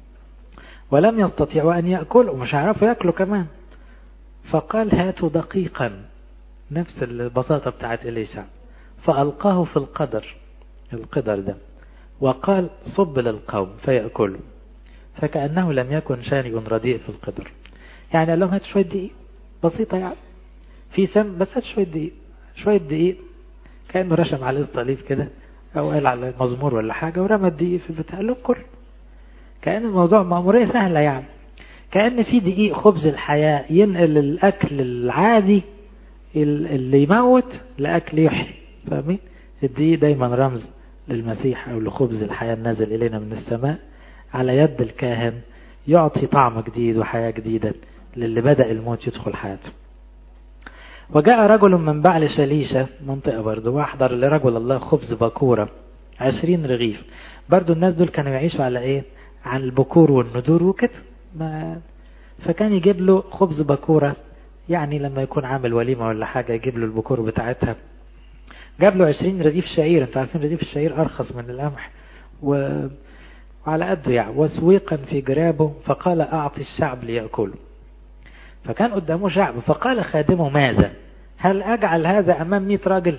ولم يستطيعوا ان يأكلوا مش عارفوا يأكلوا كمان فقال هاتوا دقيقا نفس البساطة بتاعت إليشع فألقاه في القدر القدر ده وقال صب للقوم فيأكلوا فكأنه لم يكن شانئ رديء في القدر يعني قال لهم هات شوية دقيق بسيطة يعني في سم بس هات شوية دقيق شوية دقيق كأنه رشم على الصليب كده أو قال على المزمور ولا حاجة ورمى الدقيق في البتاع قال لهم كل كأن الموضوع مأمورية سهلة يعني كأن في دقيق خبز الحياة ينقل الأكل العادي اللي يموت لأكل يحيي فاهمين الدقيق دايما رمز للمسيح أو لخبز الحياة النازل إلينا من السماء على يد الكاهن يعطي طعم جديد وحياة جديدة للي بدأ الموت يدخل حياته وجاء رجل من بعل شليشة منطقة برضه واحضر لرجل الله خبز بكورة عشرين رغيف برضه الناس دول كانوا يعيشوا على ايه عن البكور والندور وكده ما فكان يجيب له خبز بكورة يعني لما يكون عامل وليمة ولا حاجة يجيب له البكور بتاعتها جاب له 20 رغيف شعير انتوا عارفين رغيف الشعير ارخص من القمح و... وعلى قده يعني وسويقا في جرابه فقال اعطي الشعب ليأكله فكان قدامه شعب فقال خادمه ماذا هل اجعل هذا امام 100 راجل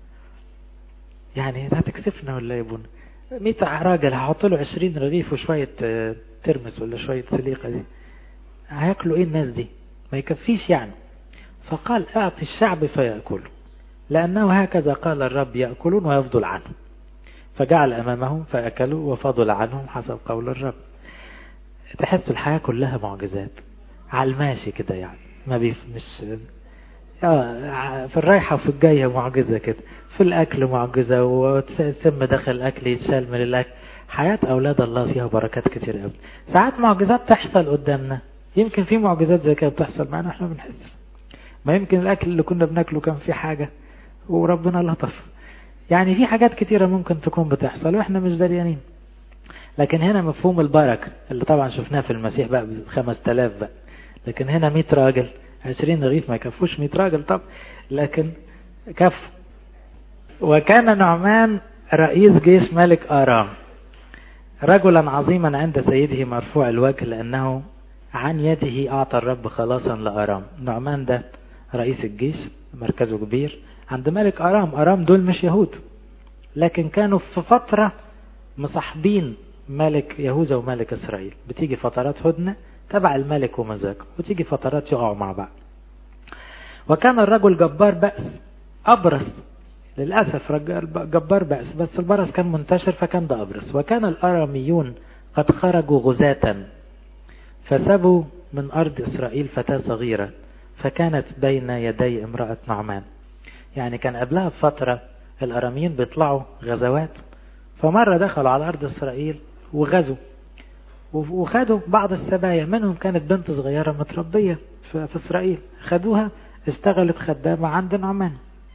يعني هتكسفنا ولا يا ابونا 100 راجل هحط له 20 رغيف وشوية ترمس ولا شوية سليقة دي هياكلوا ايه الناس دي ما يكفيش يعني فقال اعطي الشعب فيأكله لأنه هكذا قال الرب يأكلون ويفضل عنهم فجعل أمامهم فأكلوا وفضل عنهم حسب قول الرب تحس الحياة كلها معجزات على الماشي كده يعني ما بيف مش في الرايحة وفي الجاية معجزة كده في الأكل معجزة وسم داخل الأكل يتشال من الأكل حياة أولاد الله فيها بركات كتير قوي ساعات معجزات تحصل قدامنا يمكن في معجزات زي كده بتحصل معنا احنا بنحس ما يمكن الأكل اللي كنا بناكله كان فيه حاجة وربنا لطف يعني في حاجات كتيرة ممكن تكون بتحصل واحنا مش دريانين لكن هنا مفهوم البركة اللي طبعا شفناه في المسيح بقى بخمس تلاف بقى لكن هنا مئة راجل عشرين رغيف ما يكفوش مئة راجل طب لكن كف وكان نعمان رئيس جيش ملك آرام رجلا عظيما عند سيده مرفوع الوجه لأنه عن يده أعطى الرب خلاصا لآرام نعمان ده رئيس الجيش مركزه كبير عند ملك أرام أرام دول مش يهود لكن كانوا في فترة مصاحبين ملك يهوذا وملك إسرائيل بتيجي فترات هدنة تبع الملك ومزاجه وتيجي فترات يقعوا مع بعض وكان الرجل جبار بأس أبرص للأسف رجل جبار بأس بس البرص كان منتشر فكان ده أبرص وكان الأراميون قد خرجوا غزاة فسبوا من أرض إسرائيل فتاة صغيرة فكانت بين يدي امرأة نعمان يعني كان قبلها بفترة الأراميين بيطلعوا غزوات فمرة دخلوا على أرض إسرائيل وغزوا وخدوا بعض السبايا منهم كانت بنت صغيرة متربية في إسرائيل خدوها اشتغلت خدامة عند نعمان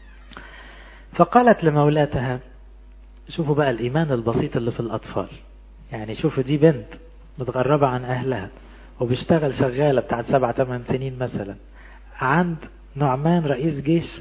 فقالت لمولاتها شوفوا بقى الإيمان البسيط اللي في الأطفال يعني شوفوا دي بنت متغربة عن أهلها وبيشتغل شغالة بتاعت سبع ثمان سنين مثلا عند نعمان رئيس جيش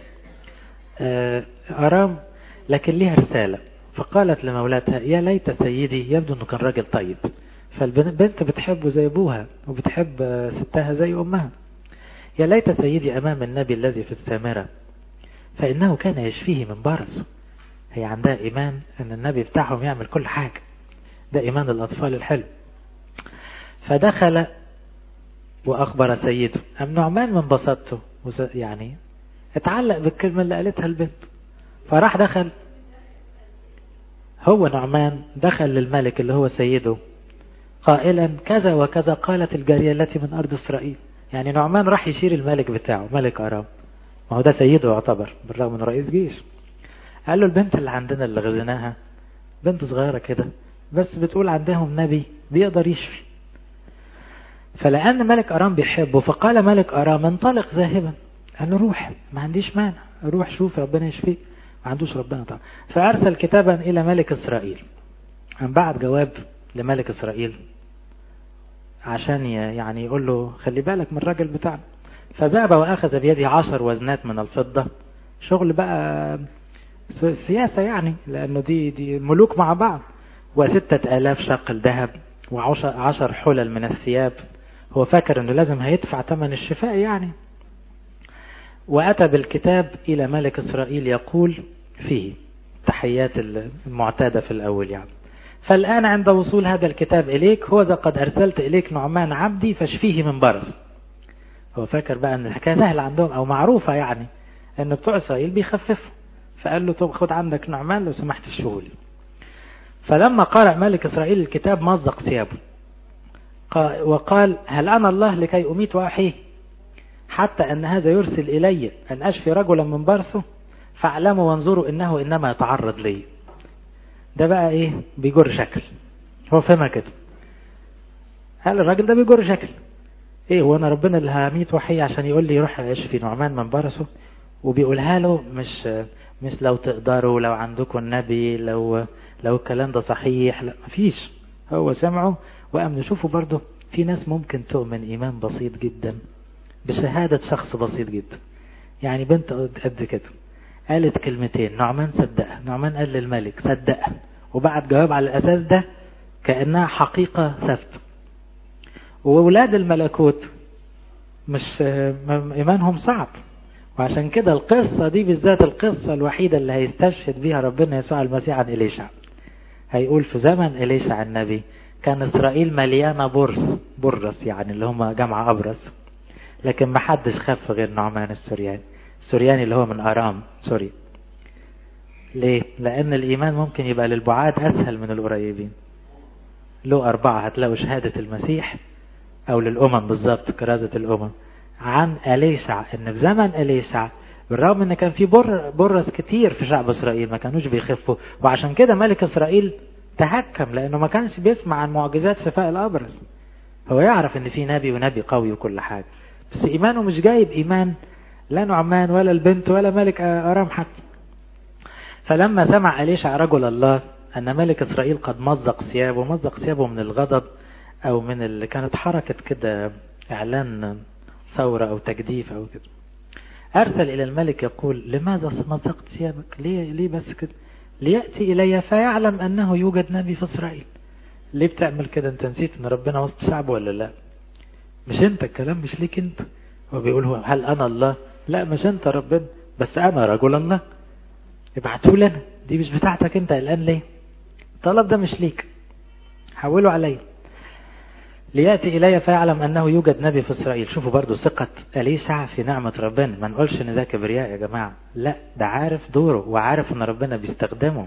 أرام لكن ليها رسالة فقالت لمولاتها يا ليت سيدي يبدو أنه كان راجل طيب فالبنت بتحبه زي أبوها وبتحب ستها زي أمها يا ليت سيدي أمام النبي الذي في السامرة فإنه كان يشفيه من برص هي عندها إيمان أن النبي بتاعهم يعمل كل حاجة ده إيمان الأطفال الحلو فدخل وأخبر سيده أم نعمان من بسطته يعني اتعلق بالكلمة اللي قالتها البنت فراح دخل هو نعمان دخل للملك اللي هو سيده قائلا كذا وكذا قالت الجارية التي من أرض إسرائيل يعني نعمان راح يشير الملك بتاعه ملك أرام ما هو ده سيده يعتبر بالرغم من رئيس جيش قال له البنت اللي عندنا اللي غزناها بنت صغيرة كده بس بتقول عندهم نبي بيقدر يشفي فلأن ملك أرام بيحبه فقال ملك أرام انطلق ذاهبا قال له روح ما عنديش مانع روح شوف ربنا يشفيك ما عندوش ربنا طبعا فأرسل كتابا إلى ملك إسرائيل عن بعد جواب لملك إسرائيل عشان يعني يقول له خلي بالك من الراجل بتاعنا فذهب وأخذ بيده عشر وزنات من الفضة شغل بقى سياسة يعني لأنه دي دي ملوك مع بعض وستة آلاف شقل ذهب وعشر حلل من الثياب هو فاكر أنه لازم هيدفع ثمن الشفاء يعني وأتى بالكتاب إلى ملك إسرائيل يقول فيه تحيات المعتادة في الأول يعني فالآن عند وصول هذا الكتاب إليك هو ذا قد أرسلت إليك نعمان عبدي فاشفيه من برص هو فاكر بقى أن الحكاية سهلة عندهم أو معروفة يعني أن بتوع إسرائيل بيخففوا فقال له طب خد عندك نعمان لو سمحت اشفهولي فلما قرأ ملك إسرائيل الكتاب مزق ثيابه وقال هل أنا الله لكي أميت وأحيه حتى أن هذا يرسل إلي أن أشفي رجلا من برصه فاعلموا وانظروا إنه إنما يتعرض لي ده بقى إيه بيجر شكل هو فهمها كده قال الراجل ده بيجر شكل إيه هو أنا ربنا اللي هميت وحي عشان يقول لي روح اشفي نعمان من برصه وبيقولها له مش مش لو تقدروا لو عندكم النبي لو لو الكلام ده صحيح لا مفيش هو سمعه وقام نشوفه برضه في ناس ممكن تؤمن إيمان بسيط جدا بشهادة شخص بسيط جدا يعني بنت قد كده قالت كلمتين نعمان صدقها نعمان قال للملك صدقها وبعد جواب على الأساس ده كأنها حقيقة ثابتة وولاد الملكوت مش إيمانهم صعب وعشان كده القصة دي بالذات القصة الوحيدة اللي هيستشهد بيها ربنا يسوع المسيح عن إليشع هيقول في زمن إليشع النبي كان إسرائيل مليانة برص برص يعني اللي هم جمع أبرص لكن ما حدش خف غير نعمان السورياني السورياني اللي هو من أرام سوري ليه؟ لأن الإيمان ممكن يبقى للبعاد أسهل من القريبين له أربعة هتلاقوا شهادة المسيح أو للأمم بالظبط كرازة الأمم عن أليسع إن في زمن أليسع بالرغم إن كان في بر برص كتير في شعب إسرائيل ما كانوش بيخفوا وعشان كده ملك إسرائيل تهكم لأنه ما كانش بيسمع عن معجزات شفاء الأبرص هو يعرف إن في نبي ونبي قوي وكل حاجة بس إيمانه مش جايب إيمان لا نعمان ولا البنت ولا ملك أرام حتى فلما سمع أليشع رجل الله أن ملك إسرائيل قد مزق ثيابه مزق ثيابه من الغضب أو من اللي كانت حركة كده إعلان ثورة أو تجديف أو كده أرسل إلى الملك يقول لماذا مزقت ثيابك ليه, ليه بس كده ليأتي إلي فيعلم أنه يوجد نبي في إسرائيل ليه بتعمل كده أنت نسيت أن ربنا وسط شعبه ولا لا مش أنت الكلام مش ليك أنت هو بيقول هو هل أنا الله لا مش أنت ربنا بس أنا رجل الله ابعته لنا دي مش بتاعتك أنت الآن ليه الطلب ده مش ليك حوله عليا ليأتي إلي فيعلم أنه يوجد نبي في إسرائيل شوفوا برضو ثقة أليسع في نعمة ربنا ما نقولش إن ده كبرياء يا جماعة لا ده عارف دوره وعارف إن ربنا بيستخدمه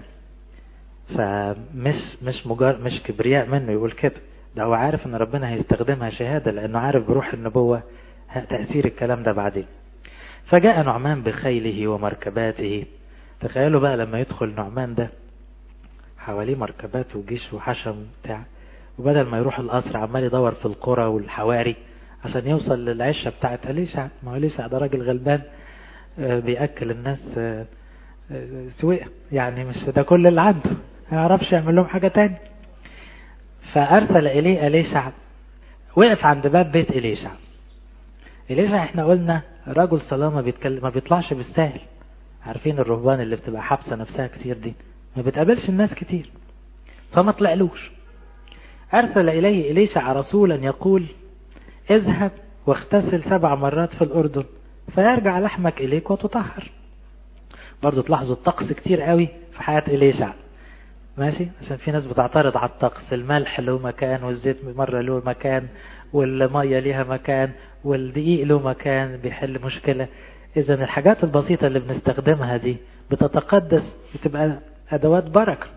فمش مش مجر مش كبرياء منه يقول كده ده هو عارف إن ربنا هيستخدمها شهادة لأنه عارف بروح النبوة تأثير الكلام ده بعدين فجاء نعمان بخيله ومركباته تخيلوا بقى لما يدخل نعمان ده حواليه مركبات وجيش وحشم بتاع وبدل ما يروح القصر عمال يدور في القرى والحواري عشان يوصل للعشة بتاعت أليسع ما هو أليسع ده راجل غلبان بيأكل الناس سويق يعني مش ده كل اللي عنده ما يعرفش يعمل لهم حاجة تاني فأرسل إليه أليسع وقف عند باب بيت إليسع إليسع احنا قلنا رجل صلاة ما, بيتكلم ما بيطلعش بالسهل عارفين الرهبان اللي بتبقى حابسة نفسها كتير دي ما بتقابلش الناس كتير فما طلعلوش أرسل إليه إليشع رسولا يقول اذهب واغتسل سبع مرات في الأردن فيرجع لحمك إليك وتطهر برضو تلاحظوا الطقس كتير قوي في حياة إليشع ماشي عشان في ناس بتعترض على الطقس الملح له مكان والزيت مرة له مكان والمية ليها مكان والدقيق له مكان بيحل مشكلة إذا الحاجات البسيطة اللي بنستخدمها دي بتتقدس بتبقى أدوات بركة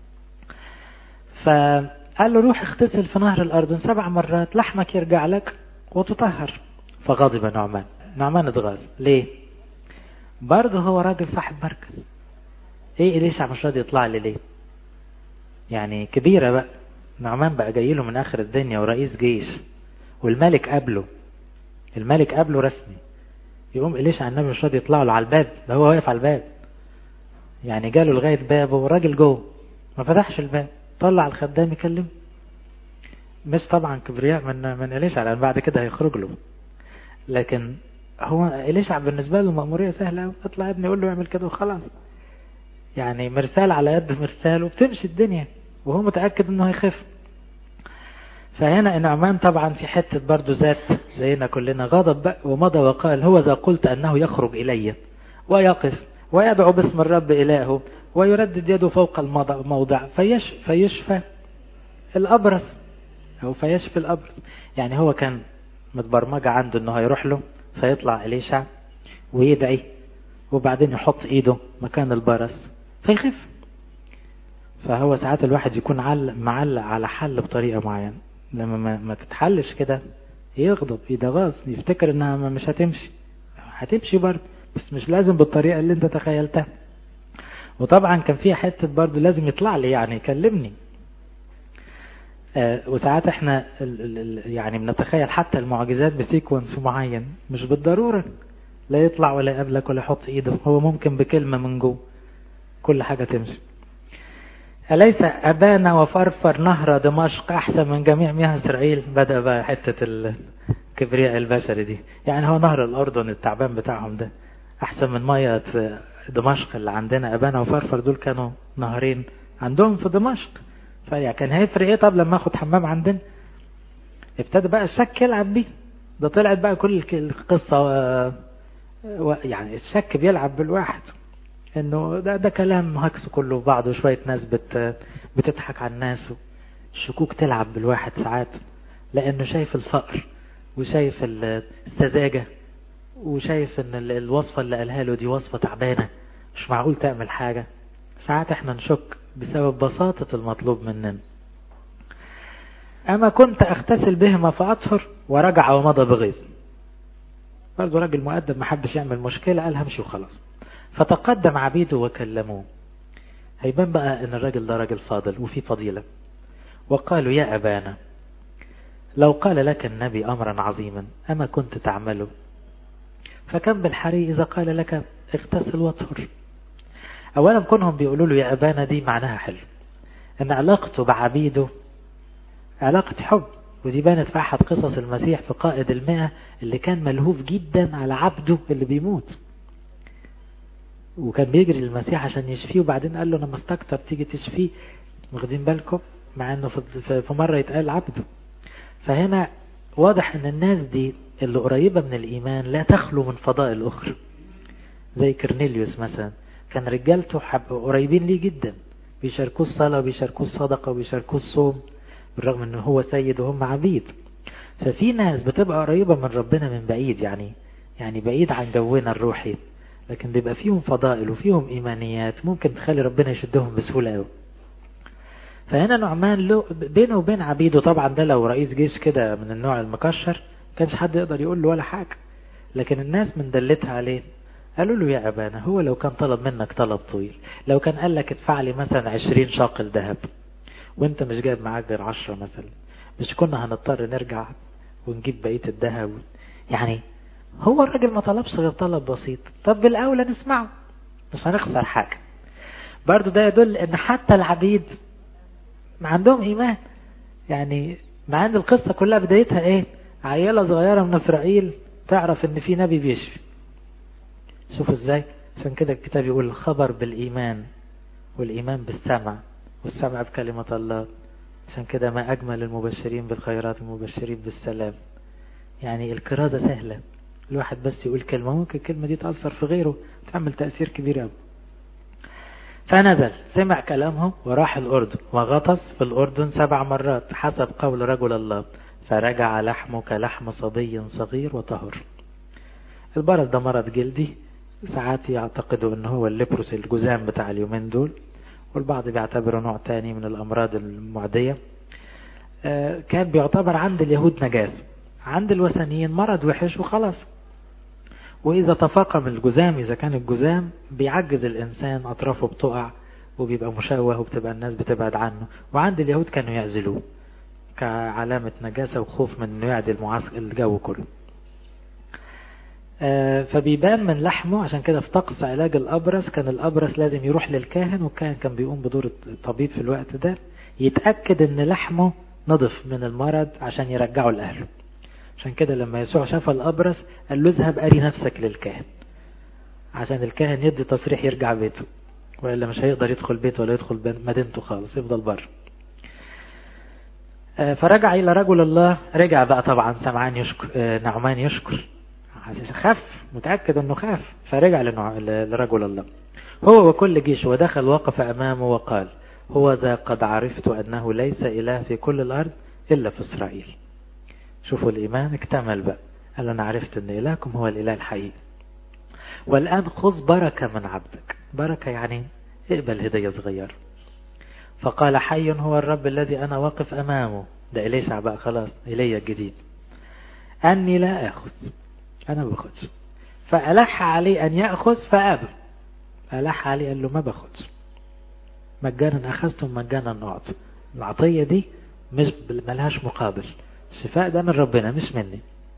فقال له روح اغتسل في نهر الأردن سبع مرات لحمك يرجع لك وتطهر فغضب نعمان نعمان اتغاظ ليه برضه هو راجل صاحب مركز ايه إليشع مش راضي يطلع لي ليه يعني كبيرة بقى نعمان بقى جاي له من آخر الدنيا ورئيس جيش والملك قبله الملك قبله رسمي يقوم إليشع النبي مش راضي يطلع له على الباب ده هو واقف على الباب يعني جاله لغاية بابه والراجل جوه ما فتحش الباب طلع الخدام يكلم مش طبعا كبرياء من من إليشع لأن بعد كده هيخرج له لكن هو إليشع بالنسبة له المأمورية سهلة أوي اطلع ابني يقول له اعمل كده وخلاص يعني مرسال على يد مرسال وبتمشي الدنيا وهو متأكد انه هيخف فهنا نعمان طبعا في حتة برضه ذات زينا كلنا غضب بقى ومضى وقال هو ذا قلت أنه يخرج إلي ويقف ويدعو باسم الرب إلهه ويردد يده فوق الموضع فيش فيشفى الأبرص أو فيشفي الأبرص يعني هو كان متبرمجة عنده أنه هيروح له فيطلع إليشع ويدعي وبعدين يحط إيده مكان البرص فيخف فهو ساعات الواحد يكون علق معلق على حل بطريقة معينة لما ما, ما تتحلش كده يغضب يتغاظ يفتكر انها مش هتمشي هتمشي برضه بس مش لازم بالطريقة اللي انت تخيلتها وطبعا كان فيها حتة برضه لازم يطلع لي يعني يكلمني آه وساعات احنا ال ال يعني بنتخيل حتى المعجزات بسيكونس معين مش بالضرورة لا يطلع ولا يقابلك ولا يحط ايده هو ممكن بكلمة من جوه كل حاجة تمشي أليس أبانا وفرفر نهر دمشق أحسن من جميع مياه إسرائيل بدأ بقى حتة الكبرياء البشري دي يعني هو نهر الأردن التعبان بتاعهم ده أحسن من مية دمشق اللي عندنا أبانا وفرفر دول كانوا نهرين عندهم في دمشق فيعني كان هيفرق ايه طب لما اخد حمام عندنا ابتدى بقى الشك يلعب بيه ده طلعت بقى كل القصة و... و... يعني الشك بيلعب بالواحد انه ده ده كلام هكس كله بعض وشوية ناس بت بتضحك على الناس الشكوك تلعب بالواحد ساعات لانه شايف الفقر وشايف السذاجة وشايف ان الوصفة اللي قالها له دي وصفة تعبانة مش معقول تعمل حاجة ساعات احنا نشك بسبب بساطة المطلوب مننا اما كنت اغتسل بهما فاطهر ورجع ومضى بغيظ برضه راجل مؤدب ما حبش يعمل مشكلة قال همشي وخلاص فتقدم عبيده وكلموه هيبان بقى ان الراجل ده راجل فاضل وفي فضيلة وقالوا يا أبانا لو قال لك النبي أمرا عظيما أما كنت تعمله فكم بالحري إذا قال لك اغتسل واطهر أولا كونهم بيقولوا له يا أبانا دي معناها حلو أن علاقته بعبيده علاقة حب ودي بانت في أحد قصص المسيح في قائد المئة اللي كان ملهوف جدا على عبده اللي بيموت وكان بيجري للمسيح عشان يشفيه وبعدين قال له انا مستكتر تيجي تشفيه واخدين بالكم مع انه في مرة يتقال عبده فهنا واضح ان الناس دي اللي قريبة من الايمان لا تخلو من فضائل اخرى زي كرنيليوس مثلا كان رجالته قريبين ليه جدا بيشاركوه الصلاة وبيشاركوه الصدقة وبيشاركوه الصوم بالرغم انه هو سيد وهم عبيد ففي ناس بتبقى قريبة من ربنا من بعيد يعني يعني بعيد عن جونا الروحي لكن بيبقى فيهم فضائل وفيهم إيمانيات ممكن تخلي ربنا يشدهم بسهولة قوي فهنا نعمان له بينه وبين عبيده طبعا ده لو رئيس جيش كده من النوع المكشر كانش حد يقدر يقول له ولا حاجة لكن الناس من دلتها عليه قالوا له يا أبانا هو لو كان طلب منك طلب طويل لو كان قال لك ادفع لي مثلا عشرين شاقل ذهب وانت مش جايب معاك غير عشرة مثلا مش كنا هنضطر نرجع ونجيب بقية الذهب يعني هو الراجل ما طلبش غير طلب بسيط طب بالأولى نسمعه مش هنخسر حاجة برضو ده يدل ان حتى العبيد ما عندهم ايمان يعني مع ان القصة كلها بدايتها ايه عيلة صغيرة من اسرائيل تعرف ان في نبي بيشفي شوفوا ازاي عشان كده الكتاب يقول الخبر بالايمان والايمان بالسمع والسمع بكلمة الله عشان كده ما اجمل المبشرين بالخيرات المبشرين بالسلام يعني الكرازة سهلة الواحد بس يقول كلمة ممكن الكلمة دي تأثر في غيره تعمل تأثير كبير قوي فنزل سمع كلامهم وراح الأردن وغطس في الأردن سبع مرات حسب قول رجل الله فرجع لحمه كلحم صبي صغير وطهر البرد ده مرض جلدي ساعات يعتقدوا ان هو الليبروس الجزام بتاع اليومين دول والبعض بيعتبره نوع تاني من الأمراض المعدية كان بيعتبر عند اليهود نجاسة عند الوثنيين مرض وحش وخلاص وإذا تفاقم الجزام إذا كان الجزام بيعجز الإنسان أطرافه بتقع وبيبقى مشوه وبتبقى الناس بتبعد عنه وعند اليهود كانوا يعزلوه كعلامة نجاسة وخوف من انه يعدي المعسكر الجو كله فبيبان من لحمه عشان كده في طقس علاج الأبرص كان الأبرص لازم يروح للكاهن والكاهن كان بيقوم بدور الطبيب في الوقت ده يتأكد ان لحمه نضف من المرض عشان يرجعه لأهله عشان كده لما يسوع شاف الأبرص قال له اذهب أري نفسك للكاهن عشان الكاهن يدي تصريح يرجع بيته وإلا مش هيقدر يدخل بيته ولا يدخل مدينته خالص يفضل بره فرجع إلى رجل الله رجع بقى طبعا سمعان يشكر نعمان يشكر خاف متأكد أنه خاف فرجع لرجل الله هو وكل جيش ودخل وقف أمامه وقال هو ذا قد عرفت أنه ليس إله في كل الأرض إلا في إسرائيل شوفوا الإيمان اكتمل بقى قال أنا عرفت أن إلهكم هو الإله الحقيقي والآن خذ بركة من عبدك بركة يعني اقبل هدية صغيرة فقال حي هو الرب الذي أنا واقف أمامه ده إليشع بقى خلاص إلي الجديد أني لا أخذ أنا ما باخدش فألح عليه أن يأخذ فأبى ألح عليه قال له ما باخدش مجانا أخذتم مجانا أعطي العطية دي مش ملهاش مقابل الشفاء ده من ربنا مش مني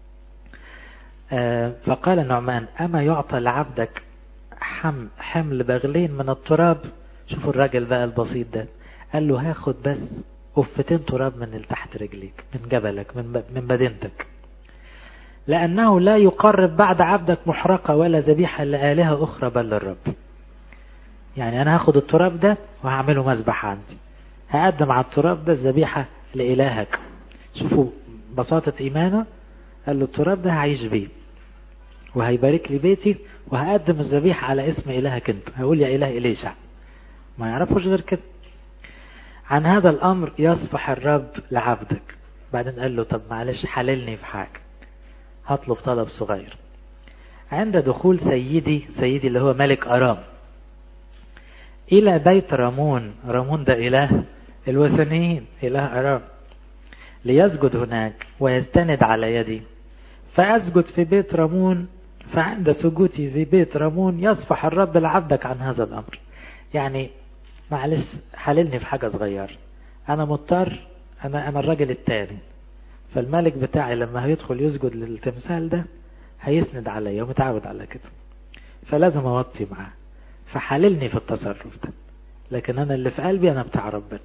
آه فقال نعمان أما يعطى لعبدك حم حمل بغلين من التراب شوفوا الراجل بقى البسيط ده قال له هاخد بس قفتين تراب من تحت رجليك من جبلك من من مدينتك لأنه لا يقرب بعد عبدك محرقة ولا ذبيحة لآلهة أخرى بل للرب يعني أنا هاخد التراب ده وهعمله مذبح عندي هقدم على التراب ده الذبيحة لإلهك شوفوا بساطة إيمانه قال له التراب ده هعيش بيه وهيبارك لي بيتي وهقدم الذبيحة على اسم إلهك أنت هقول يا إله إليشع ما يعرفوش غير كده عن هذا الأمر يصفح الرب لعبدك بعدين قال له طب معلش حللني في حاجة هطلب طلب صغير عند دخول سيدي سيدي اللي هو ملك أرام إلى بيت رامون رامون ده إله الوثنيين إله أرام ليسجد هناك ويستند على يدي فأسجد في بيت رامون فعند سجودي في بيت رامون يصفح الرب لعبدك عن هذا الأمر يعني معلش حللني في حاجة صغيرة أنا مضطر أنا أنا الراجل التاني فالملك بتاعي لما هيدخل يسجد للتمثال ده هيسند عليا ومتعود على كده فلازم أوطي معاه فحللني في التصرف ده لكن أنا اللي في قلبي أنا بتاع ربنا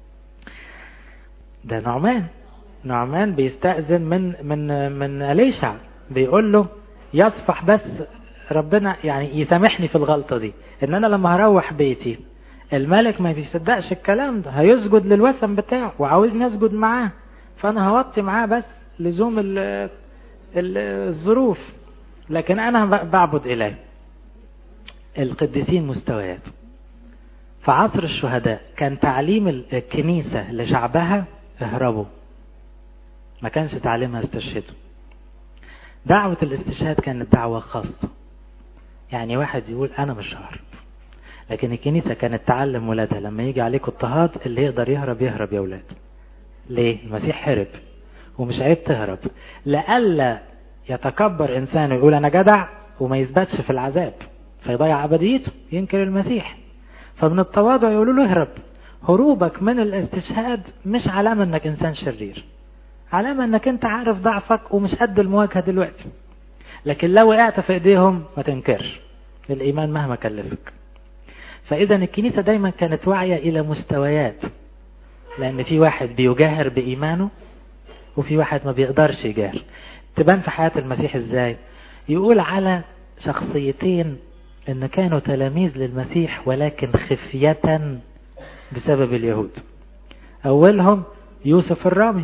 ده نعمان نعمان بيستأذن من من من أليشع بيقول له يصفح بس ربنا يعني يسامحني في الغلطة دي ان انا لما هروح بيتي الملك ما بيصدقش الكلام ده هيسجد للوثن بتاعه وعاوزني اسجد معاه فانا هوطي معاه بس لزوم ال ال الظروف لكن انا بعبد اله القديسين مستويات في عصر الشهداء كان تعليم الكنيسة لشعبها اهربوا ما كانش تعليمها استشهدوا دعوة الاستشهاد كانت دعوة خاصة يعني واحد يقول أنا مش ههرب لكن الكنيسة كانت تعلم ولادها لما يجي عليكم اضطهاد اللي يقدر يهرب يهرب يا ولاد ليه المسيح هرب ومش عيب تهرب لألا يتكبر إنسان ويقول أنا جدع وما يثبتش في العذاب فيضيع أبديته ينكر المسيح فمن التواضع يقولوا له اهرب هروبك من الاستشهاد مش علامة انك انسان شرير علامة انك انت عارف ضعفك ومش قد المواجهة دلوقتي لكن لو وقعت في ايديهم ما تنكرش الايمان مهما كلفك فاذا الكنيسة دايما كانت واعية الى مستويات لان في واحد بيجاهر بايمانه وفي واحد ما بيقدرش يجاهر تبان في حياة المسيح ازاي يقول على شخصيتين ان كانوا تلاميذ للمسيح ولكن خفية بسبب اليهود اولهم يوسف الرامي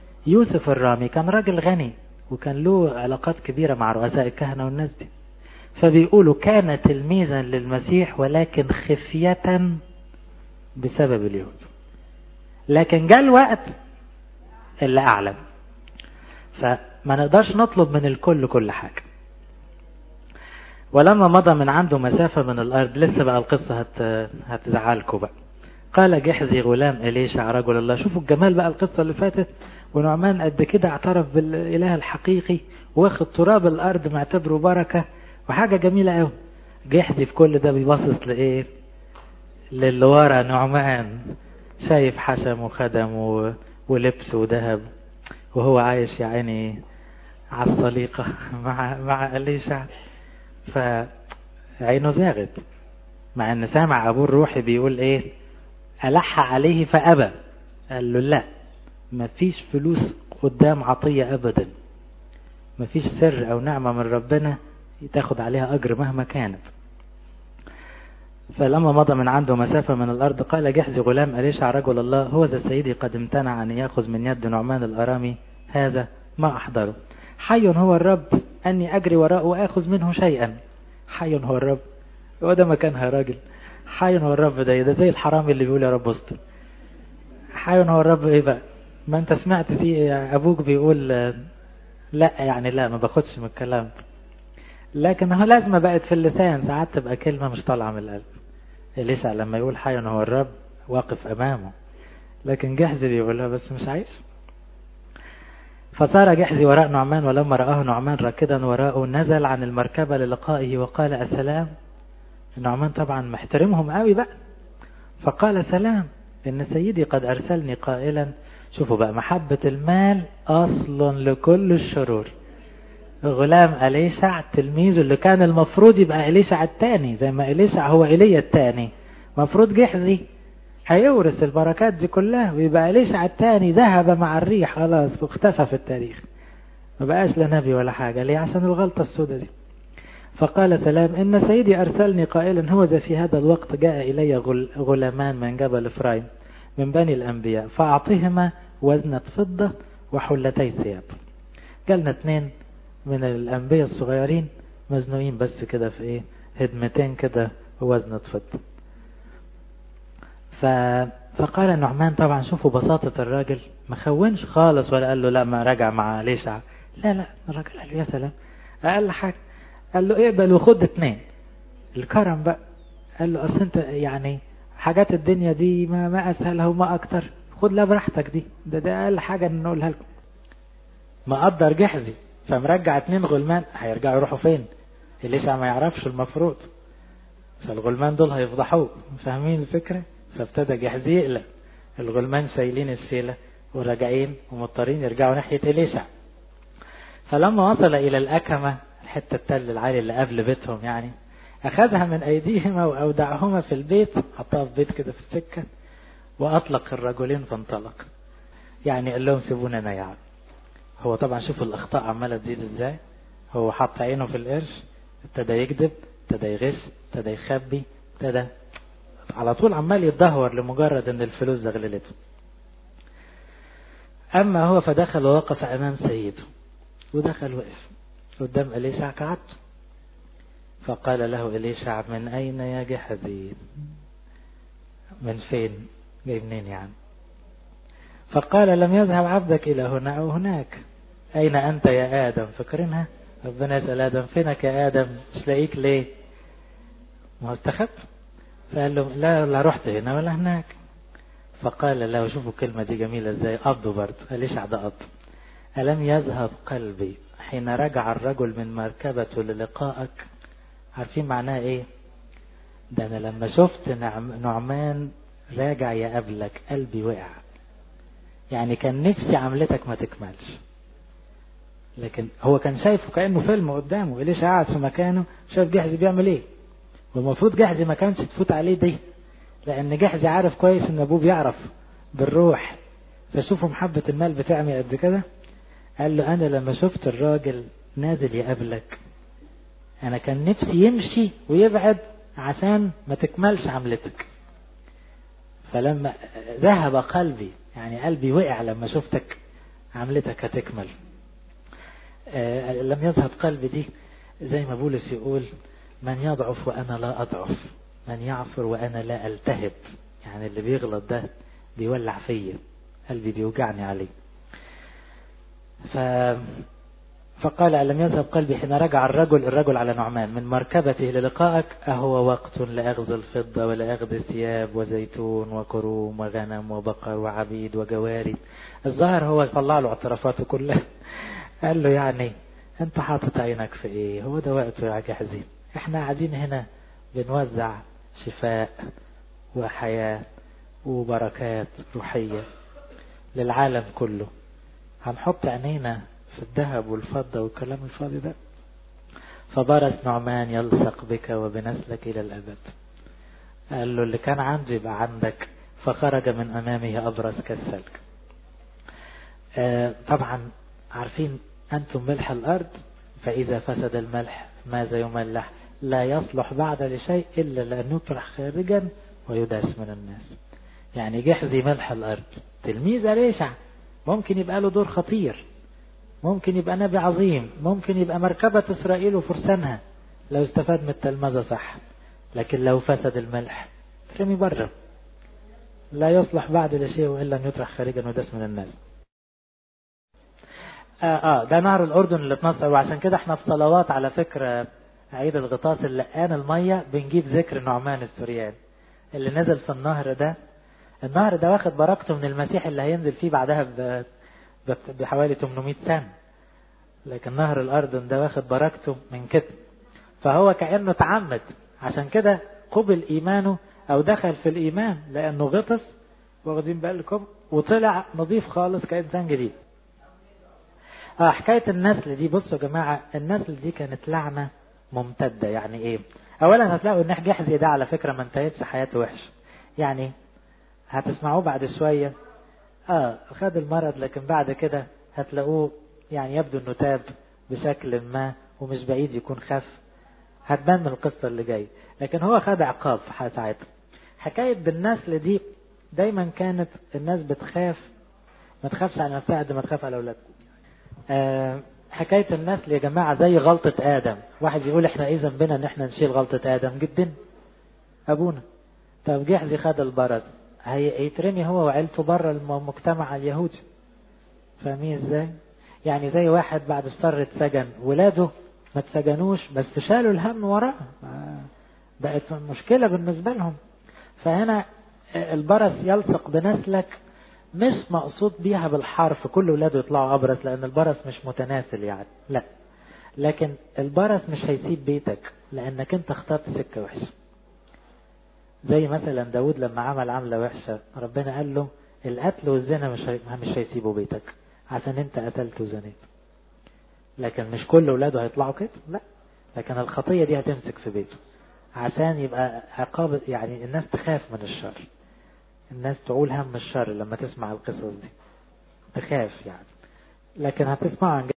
يوسف الرامي كان راجل غني وكان له علاقات كبيرة مع رؤساء الكهنة والناس دي فبيقولوا كان تلميذا للمسيح ولكن خفية بسبب اليهود لكن جاء الوقت اللي أعلم فما نقدرش نطلب من الكل كل حاجة ولما مضى من عنده مسافة من الأرض لسه بقى القصة هت... هتزعلكم بقى قال جحزي غلام إليشع رجل الله شوفوا الجمال بقى القصة اللي فاتت ونعمان قد كده اعترف بالإله الحقيقي واخد تراب الأرض معتبره بركة وحاجة جميلة قوي جحزي في كل ده بيبصص لإيه للي ورا نعمان شايف حشم وخدم و... ولبس وذهب وهو عايش يا عيني على الصليقة مع مع أليشع فعينه زاغت مع ان سامع ابوه الروحي بيقول ايه ألح عليه فأبى قال له لا مفيش فلوس قدام عطية أبدا مفيش سر أو نعمة من ربنا تاخد عليها أجر مهما كانت فلما مضى من عنده مسافة من الأرض قال جحزي غلام أليشع رجل الله هو ذا سيدي قد امتنع أن يأخذ من يد نعمان الأرامي هذا ما أحضره حي هو الرب أني أجري وراءه وآخذ منه شيئا حي هو الرب هو ده مكانها يا راجل حي هو الرب ده ده زي الحرامي اللي بيقول يا رب استر حي هو الرب ايه بقى ما انت سمعت دي ابوك بيقول لا يعني لا ما باخدش من الكلام لكن هو لازمة بقت في اللسان ساعات تبقى كلمة مش طالعة من القلب ليش لما يقول حي هو الرب واقف امامه لكن جحزي بيقولها بس مش عايز فصار جحزي وراء نعمان ولما رآه نعمان راكدا وراءه نزل عن المركبة للقائه وقال السلام نعمان طبعا محترمهم قوي بقى فقال سلام إن سيدي قد أرسلني قائلا شوفوا بقى محبة المال أصل لكل الشرور غلام أليشع تلميذه اللي كان المفروض يبقى أليشع الثاني زي ما أليشع هو إيليا الثاني مفروض جحزي هيورث البركات دي كلها ويبقى أليشع الثاني ذهب مع الريح خلاص واختفى في التاريخ ما بقاش لا نبي ولا حاجة ليه عشان الغلطة السوداء دي فقال سلام إن سيدي أرسلني قائلا هو ذا في هذا الوقت جاء إلي غلامان من جبل إفرايم من بني الأنبياء فأعطيهما وزنة فضة وحلتي ثياب جالنا اثنين من الأنبياء الصغيرين مزنوقين بس كده في إيه هدمتين كده وزنة فضة ف... فقال النعمان طبعا شوفوا بساطة الراجل ما خونش خالص ولا قال له لا ما رجع مع ليشع لا لا الراجل قال له يا سلام أقل حاجة قال له اقبل وخد اتنين الكرم بقى قال له اصل انت يعني حاجات الدنيا دي ما ما اسهلها وما اكتر خد لا براحتك دي ده ده اقل حاجه نقولها لكم ما قدر جحزي فمرجع اتنين غلمان هيرجعوا يروحوا فين لسه ما يعرفش المفروض فالغلمان دول هيفضحوه فاهمين الفكره فابتدى جحزي يقلق الغلمان شايلين السيله وراجعين ومضطرين يرجعوا ناحيه اليسع فلما وصل الى الاكمه الحتة التل العالي اللي قبل بيتهم يعني أخذها من أيديهما وأودعهما في البيت حطها في بيت كده في السكة وأطلق الرجلين فانطلق يعني قال لهم سيبونا أنا يعني هو طبعا شوفوا الأخطاء عمالة تزيد إزاي هو حط عينه في القرش ابتدى يكذب ابتدى يغش ابتدى يخبي ابتدى على طول عمال يتدهور لمجرد ان الفلوس زغللته اما هو فدخل ووقف امام سيده ودخل وقف قدام إليشع كعبته فقال له إليشع من أين يا جحزي من فين جاي منين يعني فقال لم يذهب عبدك إلى هنا أو هناك أين أنت يا آدم فكرينها ربنا يسأل آدم فينك يا آدم مش لاقيك ليه ما استخبت فقال له لا لا رحت هنا ولا هناك فقال له شوفوا الكلمة دي جميلة ازاي قبضوا برضه إليشع ده قبض ألم يذهب قلبي حين رجع الرجل من مركبته للقائك عارفين معناها ايه ده انا لما شفت نعم نعمان راجع يقابلك قلبي وقع يعني كان نفسي عملتك ما تكملش لكن هو كان شايفه كانه فيلم قدامه ليش قاعد في مكانه شايف جحزي بيعمل ايه والمفروض جحزي ما كانش تفوت عليه دي لان جحزي عارف كويس ان ابوه بيعرف بالروح فشوفوا محبة المال بتعمل قد كده قال له أنا لما شفت الراجل نازل يقابلك أنا كان نفسي يمشي ويبعد عشان ما تكملش عملتك فلما ذهب قلبي يعني قلبي وقع لما شفتك عملتك هتكمل آه لم يذهب قلبي دي زي ما بولس يقول من يضعف وأنا لا أضعف من يعفر وأنا لا ألتهب يعني اللي بيغلط ده بيولع فيا قلبي بيوجعني عليه ف... فقال ألم يذهب قلبي حين رجع الرجل الرجل على نعمان من مركبته للقائك أهو وقت لأخذ الفضة ولأخذ ثياب وزيتون وكروم وغنم وبقر وعبيد وجواري الظاهر هو يطلع له اعترافاته كلها قال له يعني انت حاطط عينك في ايه هو ده وقته يا جاهزين احنا قاعدين هنا بنوزع شفاء وحياة وبركات روحية للعالم كله هنحط عينينا في الذهب والفضة والكلام الفاضي ده فبرس نعمان يلصق بك وبنسلك إلى الأبد قال له اللي كان عنده يبقى عندك فخرج من أمامه أبرز كالسلك آه طبعا عارفين أنتم ملح الأرض فإذا فسد الملح ماذا يملح لا يصلح بعد لشيء إلا لأن يطرح خارجا ويداس من الناس يعني جحزي ملح الأرض تلميذ أليشع ممكن يبقى له دور خطير ممكن يبقى نبي عظيم ممكن يبقى مركبة إسرائيل وفرسانها لو استفاد من التلمذة صح لكن لو فسد الملح ترمي بره لا يصلح بعد لشيء إلا أن يطرح خارجا ودس من الناس آه, آه ده نهر الأردن اللي اتنصر وعشان كده احنا في صلوات على فكرة عيد الغطاس اللي لقان المية بنجيب ذكر نعمان السوريان اللي نزل في النهر ده النهر ده واخد بركته من المسيح اللي هينزل فيه بعدها بحوالي 800 سنة لكن نهر الأردن ده واخد بركته من كده فهو كأنه تعمد عشان كده قبل إيمانه أو دخل في الإيمان لأنه غطس واخدين بالكم وطلع نظيف خالص كإنسان جديد اه حكاية النسل دي بصوا يا جماعة النسل دي كانت لعنة ممتدة يعني ايه اولا هتلاقوا ان جحزي ده على فكرة ما انتهتش حياته وحش يعني هتسمعوه بعد شوية اه خد المرض لكن بعد كده هتلاقوه يعني يبدو انه تاب بشكل ما ومش بعيد يكون خف هتبان من القصة اللي جاي لكن هو خد عقاب في ساعتها حكاية بالنسل دي دايما كانت الناس بتخاف ما تخافش على نفسها قد ما تخاف على اولادها آه حكاية النسل يا جماعة زي غلطة آدم واحد يقول احنا ايه ذنبنا ان احنا نشيل غلطة آدم جدا أبونا طب جحزي خد البرد هيترمي هو وعيلته بره المجتمع اليهودي فاهمين ازاي يعني زي واحد بعد الشر اتسجن ولاده ما اتسجنوش بس شالوا الهم وراه بقت مشكلة بالنسبة لهم فهنا البرص يلصق بنسلك مش مقصود بيها بالحرف كل ولاده يطلعوا أبرص لأن البرص مش متناسل يعني لا لكن البرص مش هيسيب بيتك لأنك أنت اخترت سكة وحشة زي مثلا داود لما عمل عملة وحشة ربنا قال له القتل والزنا مش هي... مش هيسيبوا بيتك عشان انت قتلت وزنيت لكن مش كل ولاده هيطلعوا كده لا لكن الخطية دي هتمسك في بيته عشان يبقى عقاب يعني الناس تخاف من الشر الناس تعول هم الشر لما تسمع القصص دي تخاف يعني لكن هتسمع عن